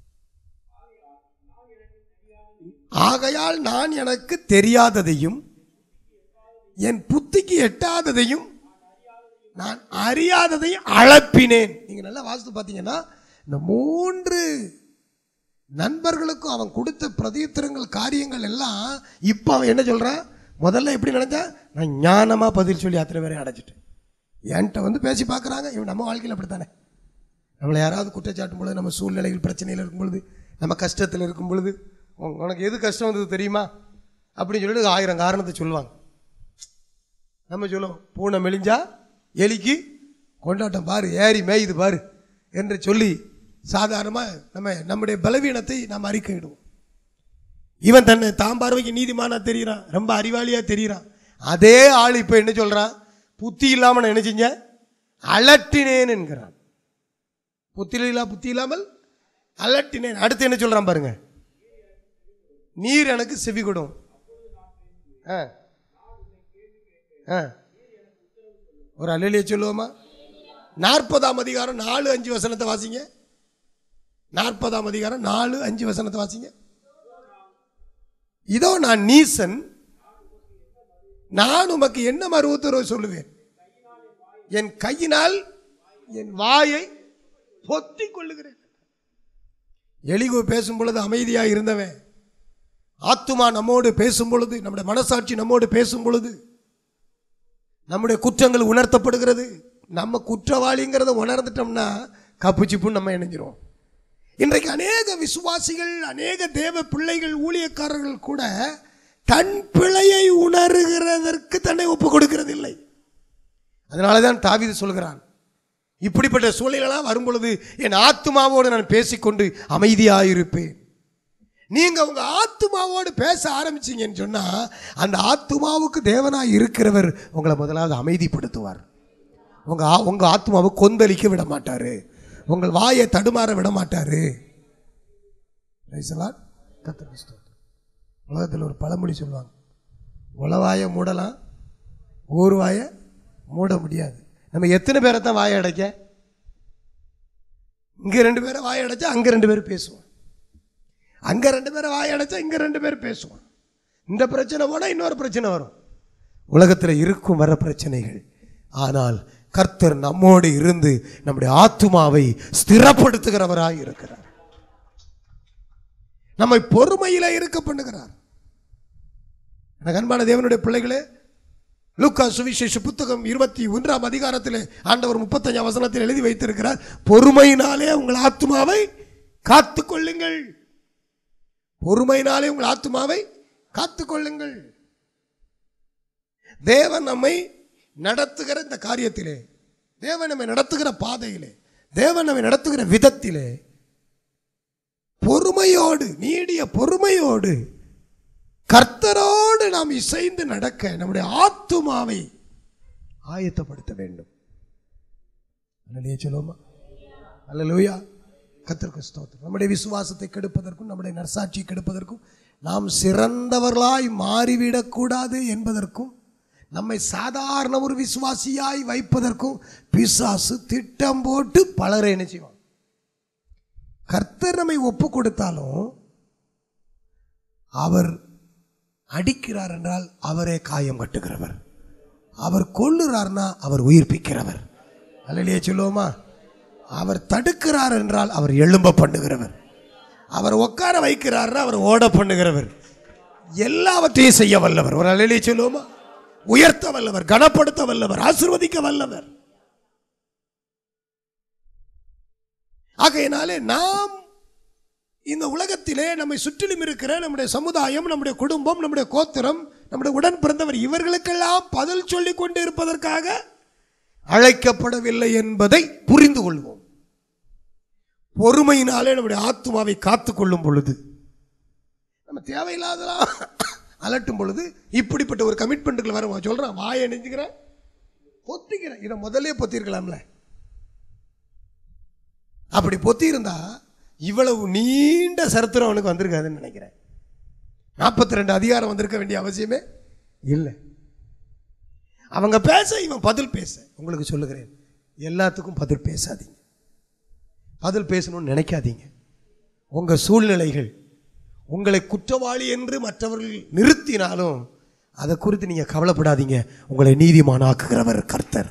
ஆகையால் நான் எனக்கு தெரியாததையும் என் புத்திக்கு எட்டாததையும் நான் அறியாததையும் அளப்பினேன் நீங்க நல்லா வாசித்து பார்த்தீங்கன்னா இந்த மூன்று நண்பர்களுக்கும் அவன் கொடுத்த பிரதியுத்தரங்கள் காரியங்கள் எல்லாம் இப்போ அவன் என்ன சொல்றான் முதல்ல எப்படி நினைச்சான் நான் ஞானமா பதில் சொல்லி அத்தனை பேரையும் அடைச்சிட்டேன் என்கிட்ட வந்து பேசி பார்க்குறாங்க இவன் நம்ம வாழ்க்கையில் அப்படித்தானே நம்மளை யாராவது குற்றச்சாட்டும் பொழுது நம்ம சூழ்நிலைகள் பிரச்சனையில் இருக்கும் பொழுது நம்ம கஷ்டத்தில் இருக்கும் பொழுது உனக்கு உனக்கு எது கஷ்டம் வந்தது தெரியுமா அப்படின்னு சொல்லிட்டு ஆயிரம் காரணத்தை சொல்லுவாங்க நம்ம சொல்லுவோம் பூனை மெலிஞ்சா எலிக்கு கொண்டாட்டம் பாரு ஏறி மேயுது பாரு என்று சொல்லி சாதாரணமாக நம்ம நம்முடைய பலவீனத்தை நாம் அறிக்கையிடுவோம் இவன் தன்னை தாம் பார்வைக்கு நீதிமானா தெரிகிறான் ரொம்ப அறிவாளியா தெரிகிறான் அதே ஆள் இப்போ என்ன சொல்றான் புத்தி இல்லாமல் நான் என்ன செஞ்சேன் அலட்டினேன் என்கிறான் புத்தி இல்லா புத்தி இல்லாமல் அலட்டினேன் அடுத்து என்ன சொல்றான் பாருங்க நீர் எனக்கு செவி கொடும் ஆ ஆ ஒரு அலையிலேயே சொல்லுவோமா நாற்பதாம் அதிகாரம் நாலு அஞ்சு வசனத்தை வாசிங்க நாற்பதாம் அதிகாரம் நாலு அஞ்சு வசனத்தை வாசிங்க இதோ நான் நீசன் நான் உமக்கு என்ன மறு உத்தரவு சொல்லுவேன் என் கையினால் என் வாயை பொத்திக் கொள்ளுகிறேன் எலிகு பேசும் பொழுது அமைதியாக இருந்தவன் ஆத்துமா நம்மோடு பேசும் பொழுது நம்முடைய மனசாட்சி நம்மோடு பேசும் பொழுது நம்முடைய குற்றங்கள் உணர்த்தப்படுகிறது நம்ம குற்றவாளிங்கிறத உணர்ந்துட்டோம்னா கப்புச்சிப்புன்னு நம்ம இணைஞ்சிரும் இன்றைக்கு அநேக விசுவாசிகள் அநேக தேவ பிள்ளைகள் ஊழியக்காரர்கள் கூட தன் பிழையை உணர்கிறதற்கு தன்னை ஒப்பு கொடுக்கிறதில்லை அதனால தான் தாவீது சொல்கிறான் இப்படிப்பட்ட சூழ்நிலாம் வரும் பொழுது என் ஆத்துமாவோடு நான் பேசிக்கொண்டு அமைதியாயிருப்பேன் நீங்க உங்க ஆத்துமாவோடு பேச ஆரம்பிச்சீங்கன்னு சொன்னா அந்த ஆத்துமாவுக்கு தேவனாய் இருக்கிறவர் உங்களை முதலாவது அமைதிப்படுத்துவார் உங்க ஆ- உங்க ஆத்மாவை கொந்தளிக்க விட மாட்டாரு உங்கள் வாயை தடுமாற விட மாட்டாரு Praise the Lord. கர்த்தருக்கு ஸ்தோத்திரம். உலகத்தில் ஒரு பழமொழி சொல்லுவாங்க உளவாயை மூடலாம் ஊர் வாயை மூட முடியாது நம்ம எத்தனை பேரை தான் வாயை அடைக்க இங்கே ரெண்டு பேரை வாயை அடைச்சா அங்கே ரெண்டு பேர் பேசுவோம் அங்கே ரெண்டு பேரை வாயை அடைச்சா இங்கே ரெண்டு பேர் பேசுவோம் இந்த பிரச்சனை போனால் இன்னொரு பிரச்சனை வரும் உலகத்தில் இருக்கும் வர பிரச்சனைகள் ஆனால் கர்த்தர் நம்மோடு இருந்து நம்முடைய ஆத்துமாவை ஸ்திரப்படுத்துகிறவராய் இருக்கிறார் நம்மை பொறுமையில இருக்க பண்ணுகிறார் எனக்கு அன்பான தேவனுடைய பிள்ளைகளே லூக்கா சுவிசேஷ புத்தகம் இருபத்தி ஒன்றாம் அதிகாரத்தில் ஆண்டவர் முப்பத்தஞ்சாம் வசனத்தில் எழுதி வைத்திருக்கிறார் பொறுமையினாலே உங்கள் ஆத்துமாவை காத்துக் கொள்ளுங்கள் பொறுமையினாலே உங்கள் ஆத்துமாவை காத்துக் கொள்ளுங்கள் தேவன் நம்மை நடத்துகிற இந்த காரியத்திலே தேவன் நம்மை நடத்துகிற பாதையிலே தேவன் நம்மை நடத்துகிற விதத்திலே பொறுமையோடு நீடிய பொறுமையோடு கர்த்தரோடு நாம் இசைந்து நடக்க நம்முடைய ஆத்துமாவை ஆயத்தப்படுத்த வேண்டும் அல்லையே சொல்லுவோமா அல்லலூயா கர்த்தருக்கு ஸ்தோத்திரம் நம்முடைய விசுவாசத்தை கெடுப்பதற்கும் நம்முடைய நற்சாட்சியை கெடுப்பதற்கும் நாம் சிறந்தவர்களாய் மாறிவிடக்கூடாது என்பதற்கும் நம்மை சாதாரண ஒரு விசுவாசியாய் வைப்பதற்கும் பிசாசு திட்டம் போட்டு பலரை என்ன செய்வான் கர்த்தர் நம்மை ஒப்பு கொடுத்தாலும் அவர் அடிக்கிறார் என்றால் அவரே காயம் கட்டுகிறவர் அவர் கொல்லுறார்னா அவர் உயிர்ப்பிக்கிறவர் அல்லையே சொல்லுவோமா அவர் தடுக்கிறார் என்றால் அவர் எழும்ப பண்ணுகிறவர் அவர் உட்கார வைக்கிறார்னா அவர் ஓட பண்ணுகிறவர் எல்லாவற்றையும் செய்ய வல்லவர் ஒரு அலையிலே சொல்லுவோமா உயர்த்த வல்லவர் கனப்படுத்த வல்லவர் ஆசிர்வதிக்க வல்லவர் ஆகையினாலே நாம் இந்த உலகத்திலே நம்மை சுற்றிலும் இருக்கிற நம்முடைய சமுதாயம் நம்முடைய குடும்பம் நம்முடைய கோத்திரம் நம்முடைய உடன் பிறந்தவர் இவர்களுக்கெல்லாம் பதில் சொல்லிக் கொண்டு இருப்பதற்காக அழைக்கப்படவில்லை என்பதை புரிந்து கொள்வோம் பொறுமையினாலே நம்முடைய ஆத்துமாவை காத்துக் கொள்ளும் பொழுது நம்ம தேவையில்லாதலாம் அலட்டும் பொழுது இப்படிப்பட்ட ஒரு கமிட்மெண்ட்டுகள் வர சொல்றான் வாயை நெஞ்சுக்கிறேன் பொத்திக்கிறேன் இதை முதல்ல பொத்திருக்கலாம்ல அப்படி பொத்தி இருந்தா இவ்வளவு நீண்ட சரித்திரம் அவனுக்கு வந்திருக்காதுன்னு நினைக்கிறேன் நாற்பத்தி ரெண்டு அதிகாரம் வந்திருக்க வேண்டிய அவசியமே இல்லை அவங்க பேச இவன் பதில் பேச உங்களுக்கு சொல்லுகிறேன் எல்லாத்துக்கும் பதில் பேசாதீங்க பதில் பேசணும்னு நினைக்காதீங்க உங்க சூழ்நிலைகள் உங்களை குற்றவாளி என்று மற்றவர்கள் நிறுத்தினாலும் அதை குறித்து நீங்க கவலைப்படாதீங்க உங்களை நீதிமானாக்குகிறவர் கர்த்தர்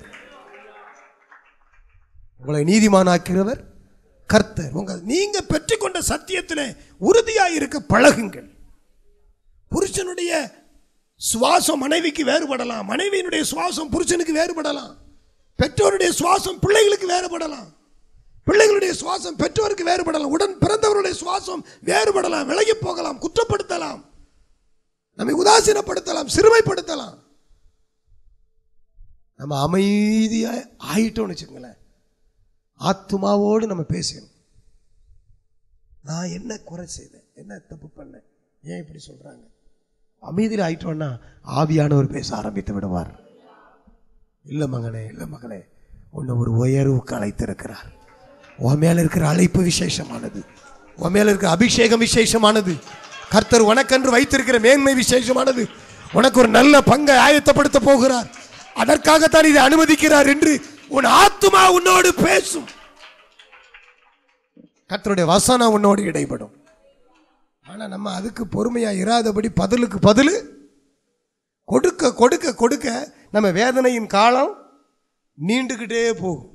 உங்களை நீதிமானாக்குகிறவர் கர்த்தர் உங்க நீங்க பெற்றுக்கொண்ட சத்தியத்தில் உறுதியாக இருக்க பழகுங்கள் புருஷனுடைய சுவாசம் மனைவிக்கு வேறுபடலாம் மனைவியினுடைய சுவாசம் புருஷனுக்கு வேறுபடலாம் பெற்றோருடைய சுவாசம் பிள்ளைகளுக்கு வேறுபடலாம் பிள்ளைகளுடைய சுவாசம் பெற்றோருக்கு வேறுபடலாம் உடன் பிறந்தவருடைய சுவாசம் வேறுபடலாம் விலகி போகலாம் குற்றப்படுத்தலாம் நம்மை உதாசீனப்படுத்தலாம் சிறுமைப்படுத்தலாம் நம்ம அமைதியா ஆயிட்டோம்னு வச்சுக்கோங்களேன் ஆத்துமாவோடு நம்ம பேசணும் நான் என்ன குறை செய்தேன் என்ன தப்பு பண்ணேன் ஏன் இப்படி சொல்றாங்க அமைதியில் ஆயிட்டோம்னா ஆவியானவர் பேச ஆரம்பித்து விடுவார் இல்லை மகனே இல்லை மகளே உன்னை ஒரு உயர்வுக்கு அழைத்திருக்கிறார் உன் மேல இருக்கிற அழைப்பு விசேஷமானது உன் மேல இருக்கிற அபிஷேகம் விசேஷமானது கர்த்தர் உனக்கென்று வைத்திருக்கிற மேன்மை விசேஷமானது உனக்கு ஒரு நல்ல பங்கை ஆயத்தப்படுத்த போகிறார் அதற்காகத்தான் இதை அனுமதிக்கிறார் என்று உன் ஆத்துமா உன்னோடு பேசும் கர்த்தருடைய வசனம் உன்னோடு இடைப்படும் ஆனா நம்ம அதுக்கு பொறுமையா இராதபடி பதிலுக்கு பதில் கொடுக்க கொடுக்க கொடுக்க நம்ம வேதனையின் காலம் நீண்டுகிட்டே போகும்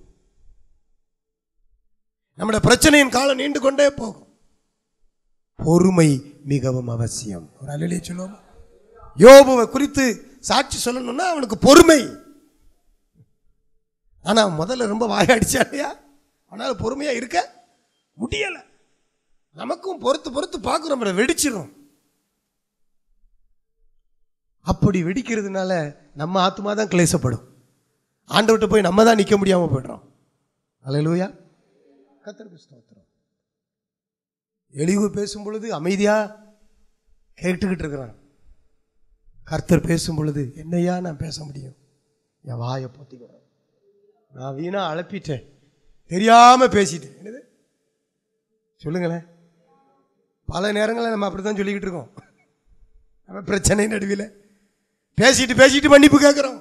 நம்முடைய பிரச்சனையின் காலம் நீண்டு கொண்டே போகும் பொறுமை மிகவும் அவசியம் ஒரு அலையிலே சொல்லுவோம் யோபுவை குறித்து சாட்சி சொல்லணும்னா அவனுக்கு பொறுமை ஆனா முதல்ல ரொம்ப வாயாடிச்சா இல்லையா அவனால பொறுமையா இருக்க முடியல நமக்கும் பொறுத்து பொறுத்து பார்க்குறோம் நம்மளை வெடிச்சிடும் அப்படி வெடிக்கிறதுனால நம்ம ஆத்மா தான் கிளேசப்படும் ஆண்டவர்கிட்ட போய் நம்ம தான் நிற்க முடியாம போயிடுறோம் அலையலூயா கத்தருக்கு ஸ்தோத்திரம் எளிவு பேசும் பொழுது அமைதியா கேட்டுக்கிட்டு இருக்கிறான் கர்த்தர் பேசும் பொழுது என்னையா நான் பேச முடியும் என் வாயை பொத்திக்கிறேன் நான் வீணா அழப்பிட்டேன் தெரியாம பேசிட்டேன் என்னது சொல்லுங்களேன் பல நேரங்களில் நம்ம அப்படித்தான் சொல்லிக்கிட்டு இருக்கோம் நம்ம பிரச்சனை நடுவில் பேசிட்டு பேசிட்டு மன்னிப்பு கேட்கிறோம்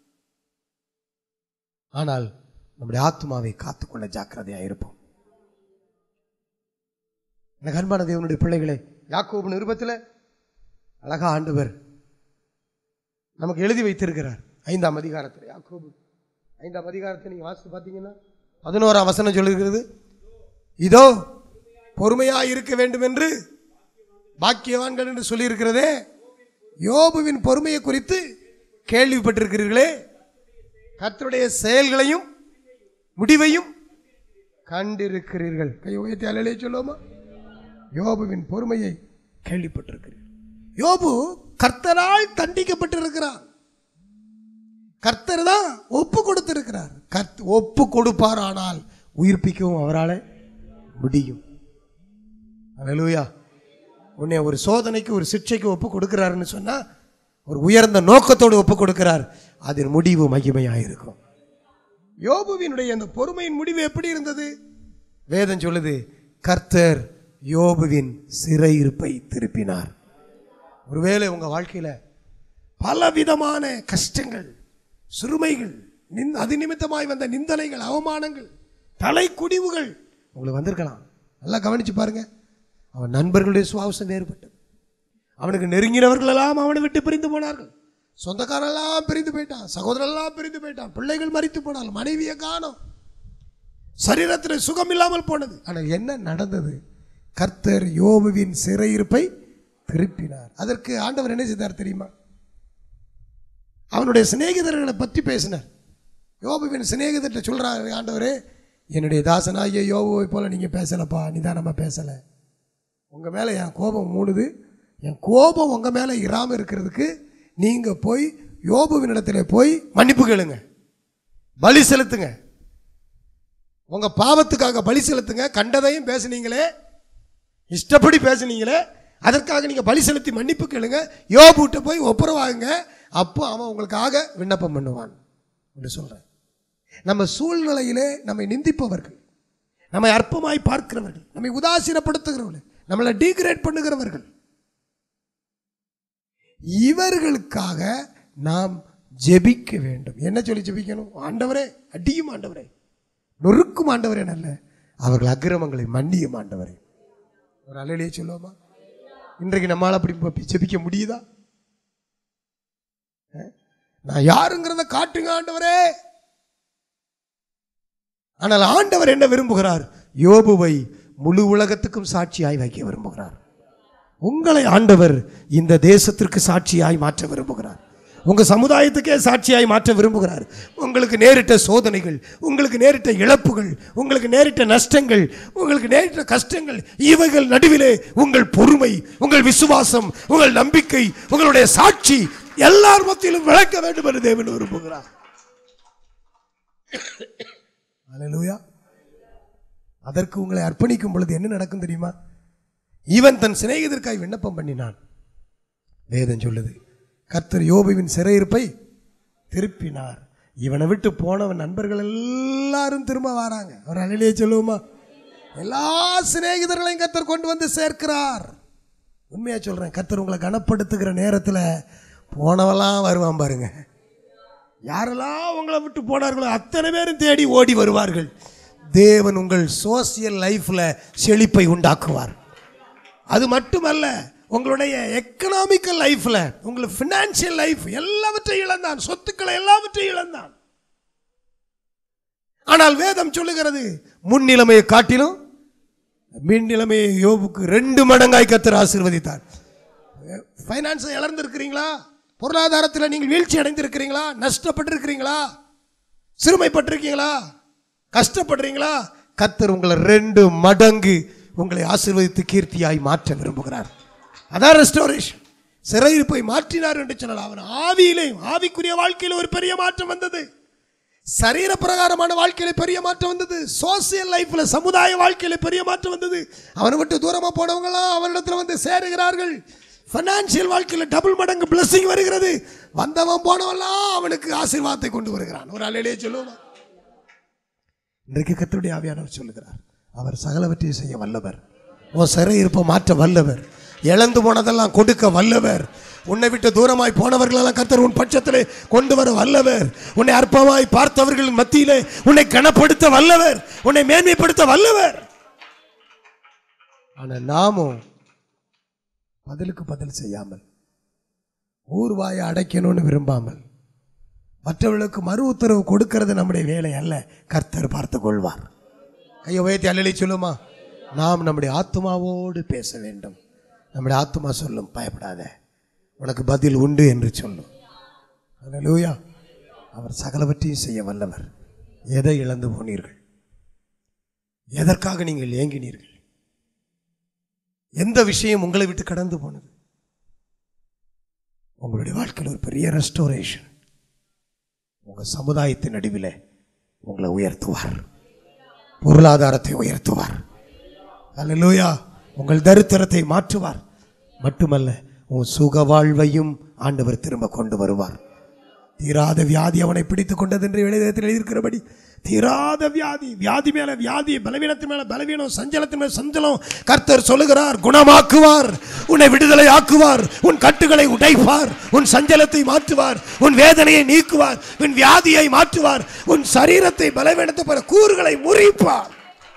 ஆனால் நம்முடைய ஆத்மாவை காத்துக்கொள்ள ஜாக்கிரதையா இருப்போம் எனக்கு அன்பான தேவனுடைய பிள்ளைகளே யாக்கோபு நிருபத்தில் அழகா ஆண்டவர் நமக்கு எழுதி வைத்திருக்கிறார் ஐந்தாம் அதிகாரத்தில் யாக்கோபு ஐந்தாம் அதிகாரத்தை நீங்க வாசித்து பார்த்தீங்கன்னா பதினோராம் வசனம் சொல்லுகிறது இதோ பொறுமையா இருக்க வேண்டும் என்று பாக்கியவான்கள் என்று சொல்லியிருக்கிறதே யோபுவின் பொறுமையை குறித்து கேள்விப்பட்டிருக்கிறீர்களே கர்த்தருடைய செயல்களையும் முடிவையும் கண்டிருக்கிறீர்கள் கை உயர்த்தி அலையிலே சொல்லுவோமா யோபுவின் பொறுமையை கேள்விப்பட்டிருக்கிறீர்கள் யோபு கர்த்தரால் தண்டிக்கப்பட்டிருக்கிறார் கர்த்தர் தான் ஒப்பு கொடுத்திருக்கிறார் கர்த் ஒப்பு கொடுப்பார் ஆனால் உயிர்ப்பிக்கவும் அவரால் முடியும் அல்லேலூயா உன்னை ஒரு சோதனைக்கு ஒரு சிக்ஷைக்கு ஒப்பு கொடுக்கிறாருன்னு சொன்னா ஒரு உயர்ந்த நோக்கத்தோடு ஒப்பு கொடுக்கிறார் அதன் முடிவு மகிமையாக இருக்கும் யோபுவினுடைய அந்த பொறுமையின் முடிவு எப்படி இருந்தது வேதம் சொல்லுது கர்த்தர் யோபுவின் சிறையிருப்பை திருப்பினார் ஒருவேளை உங்க வாழ்க்கையில பலவிதமான கஷ்டங்கள் சிறுமைகள் நிந்- அது நிமித்தமாய் வந்த நிந்தனைகள் அவமானங்கள் தலை குடிவுகள் உங்களுக்கு வந்திருக்கலாம் நல்லா கவனிச்சு பாருங்க அவன் நண்பர்களுடைய சுவாசம் வேறுபட்டது அவனுக்கு நெருங்கினவர்கள் எல்லாம் அவனை விட்டு பிரிந்து போனார்கள் சொந்தக்காரெல்லாம் பிரிந்து போயிட்டான் சகோதரெல்லாம் பிரிந்து போயிட்டான் பிள்ளைகள் மறித்து போனார்கள் மனைவியை காணோம் சரீரத்தில் சுகம் இல்லாமல் போனது ஆனால் என்ன நடந்தது கர்த்தர் யோபுவின் சிறையிருப்பை திருப்பினார் அதற்கு ஆண்டவர் என்ன செய்தார் தெரியுமா அவனுடைய சிநேகிதர்களை பற்றி பேசினார் யோபுவின் சிநேகிதர்கிட்ட சொல்றாரு ஆண்டவரே என்னுடைய தாசனாகிய யோபுவை போல நீங்க பேசலப்பா நிதானமா பேசல உங்க மேல என் கோபம் மூடுது என் கோபம் உங்க மேல இராம இருக்கிறதுக்கு நீங்க போய் யோபுவின் இடத்துல போய் மன்னிப்பு கேளுங்க பலி செலுத்துங்க உங்க பாவத்துக்காக பலி செலுத்துங்க கண்டதையும் பேசுனீங்களே இஷ்டப்படி பேசுனீங்களே அதற்காக நீங்க பலி செலுத்தி மன்னிப்பு கேளுங்க யோபுட்ட போய் ஒப்புரவாகுங்க அப்போ அவன் உங்களுக்காக விண்ணப்பம் பண்ணுவான் என்று சொல்றேன் நம்ம சூழ்நிலையிலே நம்மை நிந்திப்பவர்கள் நம்மை அற்பமாய் பார்க்கிறவர்கள் நம்மை உதாசீனப்படுத்துகிறவர்கள் நம்மளை டீக்ரேட் பண்ணுகிறவர்கள் இவர்களுக்காக நாம் ஜெபிக்க வேண்டும் என்ன சொல்லி ஜெபிக்கணும் ஆண்டவரே அடியும் ஆண்டவரே நொறுக்கும் ஆண்டவரே நல்ல அவர்கள் அக்கிரமங்களை மன்னியும் ஆண்டவரே ஒரு அலையிலேயே சொல்லுவோமா இன்றைக்கு நம்மால் அப்படி ப- ஜெபிக்க முடியுதா அஹ்? நான் யாருங்கிறத காட்டுங்க ஆண்டவரே ஆனால் ஆண்டவர் என்ன விரும்புகிறார் யோபுவை முழு உலகத்துக்கும் சாட்சியாய் வைக்க விரும்புகிறார் உங்களை ஆண்டவர் இந்த தேசத்திற்கு சாட்சியாய் மாற்ற விரும்புகிறார் உங்க சமுதாயத்துக்கே சாட்சியாய் மாற்ற விரும்புகிறார் உங்களுக்கு நேரிட்ட சோதனைகள் உங்களுக்கு நேரிட்ட இழப்புகள் உங்களுக்கு நேரிட்ட நஷ்டங்கள் உங்களுக்கு நேரிட்ட கஷ்டங்கள் இவைகள் நடுவிலே உங்கள் பொறுமை உங்கள் விசுவாசம் உங்கள் நம்பிக்கை உங்களுடைய சாட்சி எல்லார் மத்தியிலும் விளக்க வேண்டும் என்று தேவன் விரும்புகிறார் அல்லேலூயா அதற்கு உங்களை அர்ப்பணிக்கும் பொழுது என்ன நடக்கும் தெரியுமா இவன் தன் சிநேகிதற்காய் விண்ணப்பம் பண்ணினான் வேதம் சொல்லுது கர்த்தர் யோபுவின் சிறையிருப்பை திருப்பினார் இவனை விட்டு போனவன் நண்பர்கள் எல்லாரும் திரும்ப வராங்க ஒரு அழிலே சொல்லுவோமா எல்லா சிநேகிதர்களையும் கத்தர் கொண்டு வந்து சேர்க்கிறார் உண்மையா சொல்றேன் கத்தர் உங்களை கனப்படுத்துகிற நேரத்தில் போனவெல்லாம் வருவான் பாருங்க யாரெல்லாம் உங்களை விட்டு போனார்களோ அத்தனை பேரும் தேடி ஓடி வருவார்கள் தேவன் உங்கள் சோசியல் லைஃப்ல செழிப்பை உண்டாக்குவார் அது மட்டுமல்ல உங்களுடைய எக்கனாமிக்கல் லைஃப்ல உங்களுக்கு ஃபினான்ஷியல் லைஃப் எல்லாவற்றையும் இழந்தான் சொத்துக்களை எல்லாவற்றையும் இழந்தான் ஆனால் வேதம் சொல்லுகிறது முன்னிலைமையை காட்டிலும் மின்னிலைமையை யோபுக்கு ரெண்டு மடங்காய் கத்தர் ஆசீர்வதித்தார் ஃபைனான்ஸை இழந்திருக்கிறீங்களா பொருளாதாரத்தில் நீங்கள் வீழ்ச்சி அடைந்திருக்கிறீங்களா நஷ்டப்பட்டிருக்கிறீங்களா சிறுமைப்பட்டிருக்கீங்களா கஷ்டப்படுறீங்களா கத்தர் உங்களை ரெண்டு மடங்கு உங்களை ஆசீர்வதித்து கீர்த்தியாய் மாற்ற விரும்புகிறார் அதான் ரெஸ்டோரேஷன் சிறையிருப்பை மாற்றினார் என்று சொன்னால் அவன் ஆவியிலே ஆவிக்குரிய வாழ்க்கையில் ஒரு பெரிய மாற்றம் வந்தது சரீர பிரகாரமான வாழ்க்கையில பெரிய மாற்றம் வந்தது சோசியல் லைஃப்ல சமுதாய வாழ்க்கையில பெரிய மாற்றம் வந்தது அவனை விட்டு தூரமா போனவங்களாம் அவனிடத்துல வந்து சேருகிறார்கள் ஃபைனான்சியல் வாழ்க்கையில டபுள் மடங்கு பிளஸிங் வருகிறது வந்தவன் போனவெல்லாம் அவனுக்கு ஆசீர்வாதத்தை கொண்டு வருகிறான் ஒரு அலையிலேயே சொல்லுவான் இன்றைக்கு கத்தருடைய ஆவியானவர் சொல்லுகிறார் அவர் சகலவற்றையும் செய்ய வல்லவர் உன் சிறை இருப்ப மாற்ற வல்லவர் இழந்து போனதெல்லாம் கொடுக்க வல்லவர் உன்னை விட்டு தூரமாய் போனவர்களெல்லாம் கத்தர் உன் பட்சத்திலே கொண்டு வர வல்லவர் உன்னை அற்பமாய் பார்த்தவர்கள் மத்தியிலே உன்னை கனப்படுத்த வல்லவர் உன்னை மேன்மைப்படுத்த வல்லவர் ஆனா நாமும் பதிலுக்கு பதில் செய்யாமல் ஊர்வாயை அடைக்கணும்னு விரும்பாமல் மற்றவர்களுக்கு மறு உத்தரவு கொடுக்கிறது நம்முடைய வேலை அல்ல கர்த்தர் பார்த்து கொள்வார் கையை உயர்த்தி அல்லலி சொல்லுமா நாம் நம்முடைய ஆத்மாவோடு பேச வேண்டும் நம்முடைய ஆத்மா சொல்லும் பயப்படாத உனக்கு பதில் உண்டு என்று சொல்லும் அல்லேலூயா அவர் சகலவற்றையும் செய்ய வல்லவர் எதை இழந்து போனீர்கள் எதற்காக நீங்கள் ஏங்கினீர்கள் எந்த விஷயம் உங்களை விட்டு கடந்து போனது உங்களுடைய வாழ்க்கையில் ஒரு பெரிய ரெஸ்டோரேஷன் உங்கள் சமுதாயத்தின் நடுவில் உங்களை உயர்த்துவார் பொருளாதாரத்தை உயர்த்துவார் அல்லேலூயா உங்கள் தரித்திரத்தை மாற்றுவார் மட்டுமல்ல உன் சுக வாழ்வையும் ஆண்டவர் திரும்ப கொண்டு வருவார் தீராத வியாதி அவனை பிடித்துக் கொண்டது என்று எழுதத்தில் எழுதியிருக்கிறபடி தீராத வியாதி வியாதி மேல வியாதி பலவீனத்தின் மேல பலவீனம் சஞ்சலத்தின் மேல சஞ்சலம் கர்த்தர் சொல்லுகிறார் குணமாக்குவார் உன்னை விடுதலை ஆக்குவார் உன் கட்டுகளை உடைப்பார் உன் சஞ்சலத்தை மாற்றுவார் உன் வேதனையை நீக்குவார் உன் வியாதியை மாற்றுவார் உன் சரீரத்தை பலவீனத்தை பல கூறுகளை முறிப்பார்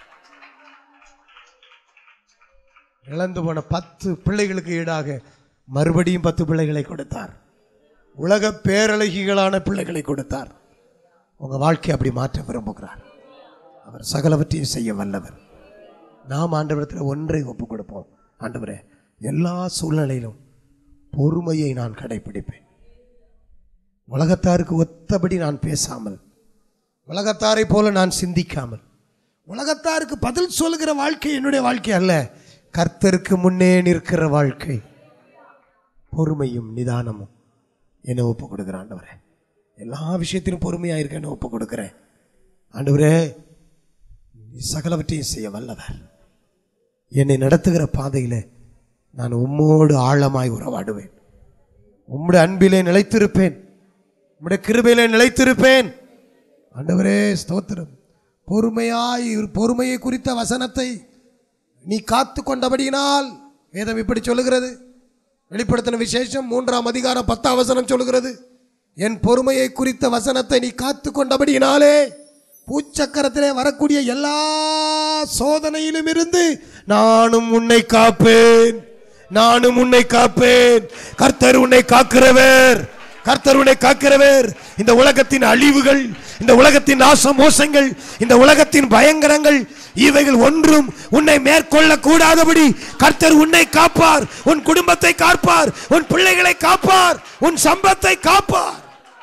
இழந்து போன பத்து பிள்ளைகளுக்கு ஈடாக மறுபடியும் பத்து பிள்ளைகளை கொடுத்தார் உலக பேரழகிகளான பிள்ளைகளை கொடுத்தார் உங்க வாழ்க்கை அப்படி மாற்ற விரும்புகிறார் அவர் சகலவற்றையும் செய்ய வல்லவர் நாம் ஆண்டவரத்தில் ஒன்றை ஒப்பு கொடுப்போம் ஆண்டவரே எல்லா சூழ்நிலையிலும் பொறுமையை நான் கடைபிடிப்பேன் உலகத்தாருக்கு ஒத்தபடி நான் பேசாமல் உலகத்தாரை போல நான் சிந்திக்காமல் உலகத்தாருக்கு பதில் சொல்லுகிற வாழ்க்கை என்னுடைய வாழ்க்கை அல்ல கர்த்தருக்கு முன்னே நிற்கிற வாழ்க்கை பொறுமையும் நிதானமும் என்ன ஒப்பு கொடுக்குறேன் ஆண்டவரே எல்லா விஷயத்திலும் பொறுமையாக இருக்கேன்னு ஒப்பு கொடுக்குறேன் ஆண்டவரே நீ சகலவற்றையும் செய்ய வல்லவர் என்னை நடத்துகிற பாதையில் நான் உம்மோடு ஆழமாய் உறவாடுவேன் உம்முடைய அன்பிலே நிலைத்திருப்பேன் உம்முடைய கிருபையிலே நிலைத்திருப்பேன் ஆண்டவரே ஸ்தோத்திரம் பொறுமையாய் பொறுமையை குறித்த வசனத்தை நீ காத்து கொண்டபடியினால் வேதம் இப்படி சொல்லுகிறது வெளிப்படுத்தின விசேஷம் மூன்றாம் அதிகாரம் பத்தாம் வசனம் சொல்லுகிறது என் பொறுமையை குறித்த வசனத்தை நீ காத்து கொண்டபடியினாலே பூச்சக்கரத்திலே வரக்கூடிய எல்லா சோதனையிலும் இருந்து நானும் உன்னை காப்பேன் நானும் உன்னை காப்பேன் கர்த்தர் உன்னை காக்கிறவர் கர்த்தர் உன்னை காக்கிறவர் இந்த உலகத்தின் அழிவுகள் இந்த உலகத்தின் நாச மோசங்கள் இந்த உலகத்தின் பயங்கரங்கள் இவைகள் ஒன்றும் உன்னை மேற்கொள்ள கூடாதபடி கர்த்தர் உன்னை காப்பார் உன் குடும்பத்தை காப்பார் உன் பிள்ளைகளை காப்பார் உன் சம்பத்தை காப்பார்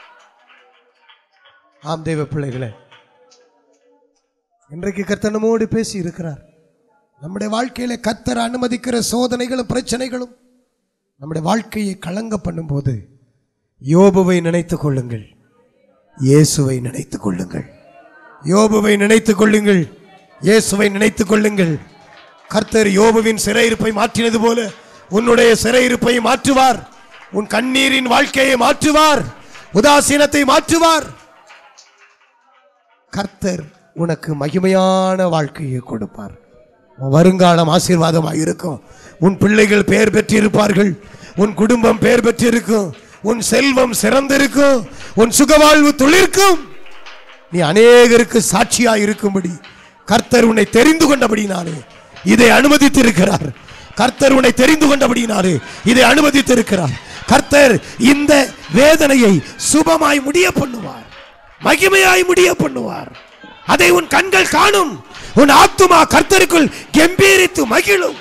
ஆம் தேவ பிள்ளைகளே இன்றைக்கு கர்த்தர் நம்மோடு பேசி இருக்கிறார் நம்முடைய வாழ்க்கையில கர்த்தர் அனுமதிக்கிற சோதனைகளும் பிரச்சனைகளும் நம்முடைய வாழ்க்கையை கலங்க பண்ணும்போது யோபுவை நினைத்துக் கொள்ளுங்கள் இயேசுவை நினைத்துக் கொள்ளுங்கள் யோபுவை நினைத்துக் கொள்ளுங்கள் இயேசுவை நினைத்துக் கொள்ளுங்கள் கர்த்தர் யோபுவின் சிறையிருப்பை மாற்றினது போல உன்னுடைய சிறையிருப்பை மாற்றுவார் உன் கண்ணீரின் வாழ்க்கையை மாற்றுவார் உதாசீனத்தை மாற்றுவார் கர்த்தர் உனக்கு மகிமையான வாழ்க்கையை கொடுப்பார் உன் வருங்காலம் ஆசீர்வாதமாக இருக்கும் உன் பிள்ளைகள் பெயர் பெற்றிருப்பார்கள் உன் குடும்பம் பெயர் பெற்றிருக்கும் உன் செல்வம் சிறந்திருக்கும் உன் சுகவாழ்வு துளிர்க்கும் நீ அநேகருக்கு சாட்சியாய் இருக்கும்படி கர்த்தர் உன்னை தெரிந்து கொண்டபடினாலே இதை அனுமதித்திருக்கிறார் கர்த்தர் உன்னை தெரிந்து கொண்டபடினாலே இதை அனுமதித்திருக்கிறார் கர்த்தர் இந்த வேதனையை சுபமாய் முடிய பண்ணுவார் மகிமையாய் முடிய பண்ணுவார் அதை உன் கண்கள் காணும் உன் ஆத்துமா கர்த்தருக்குள் கம்பீரித்து மகிழும்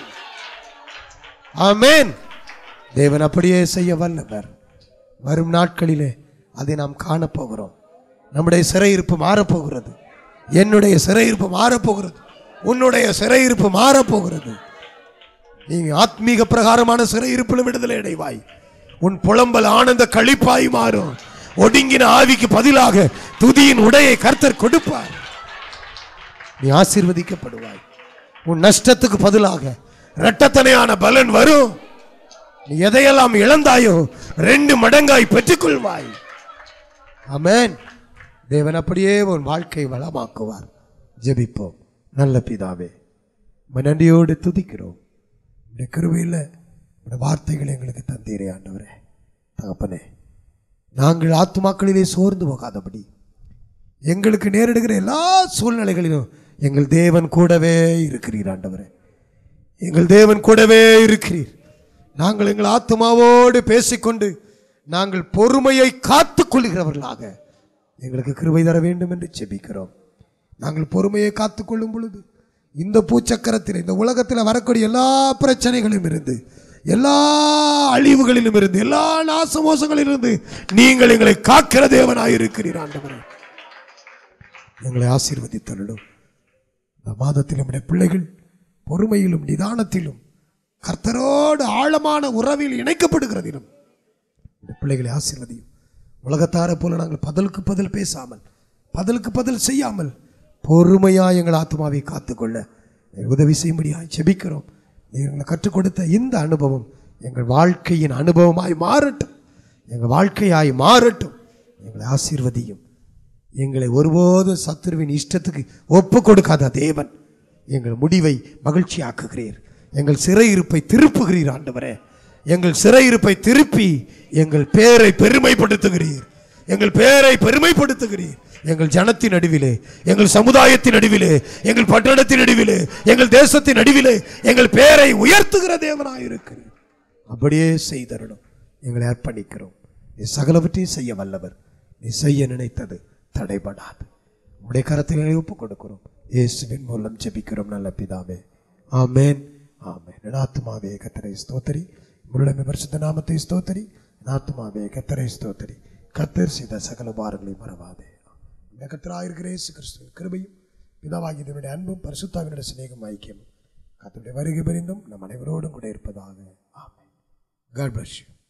ஆமென் தேவன் அப்படியே செய்ய வல்லவர் வரும் நாட்களிலே அதை நாம் காணப்போகிறோம் நம்முடைய சிறையிருப்பு மாறப்போகிறது என்னுடைய சிறையிருப்பு மாறப்போகிறது உன்னுடைய சிறையிருப்பு மாறப்போகிறது நீ ஆத்மீக பிரகாரமான சிறையிருப்பில் விடுதலை அடைவாய் உன் புலம்பல் ஆனந்த களிப்பாய் மாறும் ஒடுங்கின ஆவிக்கு பதிலாக துதியின் உடையை கர்த்தர் கொடுப்பார் நீ ஆசீர்வதிக்கப்படுவாய் உன் நஷ்டத்துக்கு பதிலாக இரட்டத்தனையான பலன் வரும் நீ எதையெல்லாம் இழந்தாயோ ரெண்டு மடங்காய் பெற்றுக்கொள்வாய் ஆமென் தேவன் அப்படியே உன் வாழ்க்கை வளமாக்குவார் ஜெபிப்போம் நல்ல பிதாவே உம்மை நன்றியோடு துதிக்கிறோம் இந்த கிருபையில் இந்த வார்த்தைகளை எங்களுக்கு தந்தீரே ஆண்டவரே தகப்பனே நாங்கள் ஆத்துமாக்களிலே சோர்ந்து போகாதபடி எங்களுக்கு நேரிடுகிற எல்லா சூழ்நிலைகளிலும் எங்கள் தேவன் கூடவே இருக்கிறீர் ஆண்டவரே எங்கள் தேவன் கூடவே இருக்கிறீர் நாங்கள் எங்கள் ஆத்மாவோடு பேசிக்கொண்டு நாங்கள் பொறுமையை காத்துக் கொள்கிறவர்களாக எங்களுக்கு கிருபை தர வேண்டும் என்று செபிக்கிறோம் நாங்கள் பொறுமையை காத்துக்கொள்ளும் பொழுது இந்த பூச்சக்கரத்தில் இந்த உலகத்தில் வரக்கூடிய எல்லா பிரச்சனைகளிலும் இருந்து எல்லா அழிவுகளிலும் இருந்து எல்லா நாசமோசங்களிலும் இருந்து நீங்கள் எங்களை காக்கிற தேவனாய் இருக்கிறீர் ஆண்டவரே எங்களை ஆசீர்வதித்தருளும் இந்த மாதத்தில் நம்முடைய பிள்ளைகள் பொறுமையிலும் நிதானத்திலும் கர்த்தரோடு ஆழமான உறவில் இணைக்கப்படுகிறதிலும் இந்த பிள்ளைகளை ஆசீர்வதியும் உலகத்தாரை போல நாங்கள் பதிலுக்கு பதில் பேசாமல் பதிலுக்கு பதில் செய்யாமல் பொறுமையா எங்கள் ஆத்மாவை காத்துக்கொள்ள நீர் உதவி செய்யும்படியாய் செபிக்கிறோம் நீர் எங்களை கற்றுக் கொடுத்த இந்த அனுபவம் எங்கள் வாழ்க்கையின் அனுபவமாய் மாறட்டும் எங்கள் வாழ்க்கையாய் மாறட்டும் எங்களை ஆசீர்வதியும் எங்களை ஒருபோதும் சத்துருவின் இஷ்டத்துக்கு ஒப்பு கொடுக்காத தேவன் எங்கள் முடிவை மகிழ்ச்சியாக்குகிறீர் எங்கள் சிறையிருப்பை திருப்புகிறீர் ஆண்டவரே எங்கள் சிறையிருப்பை திருப்பி எங்கள் பேரை பெருமைப்படுத்துகிறீர் எங்கள் பேரை பெருமைப்படுத்துகிறீர் எங்கள் ஜனத்தின் நடுவிலே எங்கள் சமுதாயத்தின் நடுவிலே எங்கள் பட்டணத்தின் நடுவிலே எங்கள் தேசத்தின் நடுவிலே எங்கள் பேரை உயர்த்துகிற தேவனாயிருக்கிறீர் அப்படியே செய்தரணும் எங்களை அர்ப்பணிக்கிறோம் நீ சகலவற்றையும் செய்ய வல்லவர் நீ செய்ய நினைத்தது தடைபடாது உடைய கரத்தில் ஒப்பு கொடுக்கிறோம் இயேசுவின் மூலம் ஜெபிக்கிறோம் நல்ல பிதாவே ஆமேன் ஆமேன் என் ஆத்துமாவே கத்தரை ஸ்தோத்தரி முருளமை பரிசுத்த நாமத்தை ஸ்தோத்தரி என் ஆத்துமாவே கத்தரை ஸ்தோத்தரி கத்தர் செய்த சகல பாரங்களை மறவாதே இந்த கத்தராயிருக்கிற இயேசு கிறிஸ்துவின் கிருபையும் பிதாவாகிய தேவனுடைய அன்பும் பரிசுத்தாவினுடைய சிநேகம் ஐக்கியம் கத்தருடைய வருகை பரிந்தும் நம் அனைவரோடும் கூட இருப்பதாக ஆமென் காட் bless you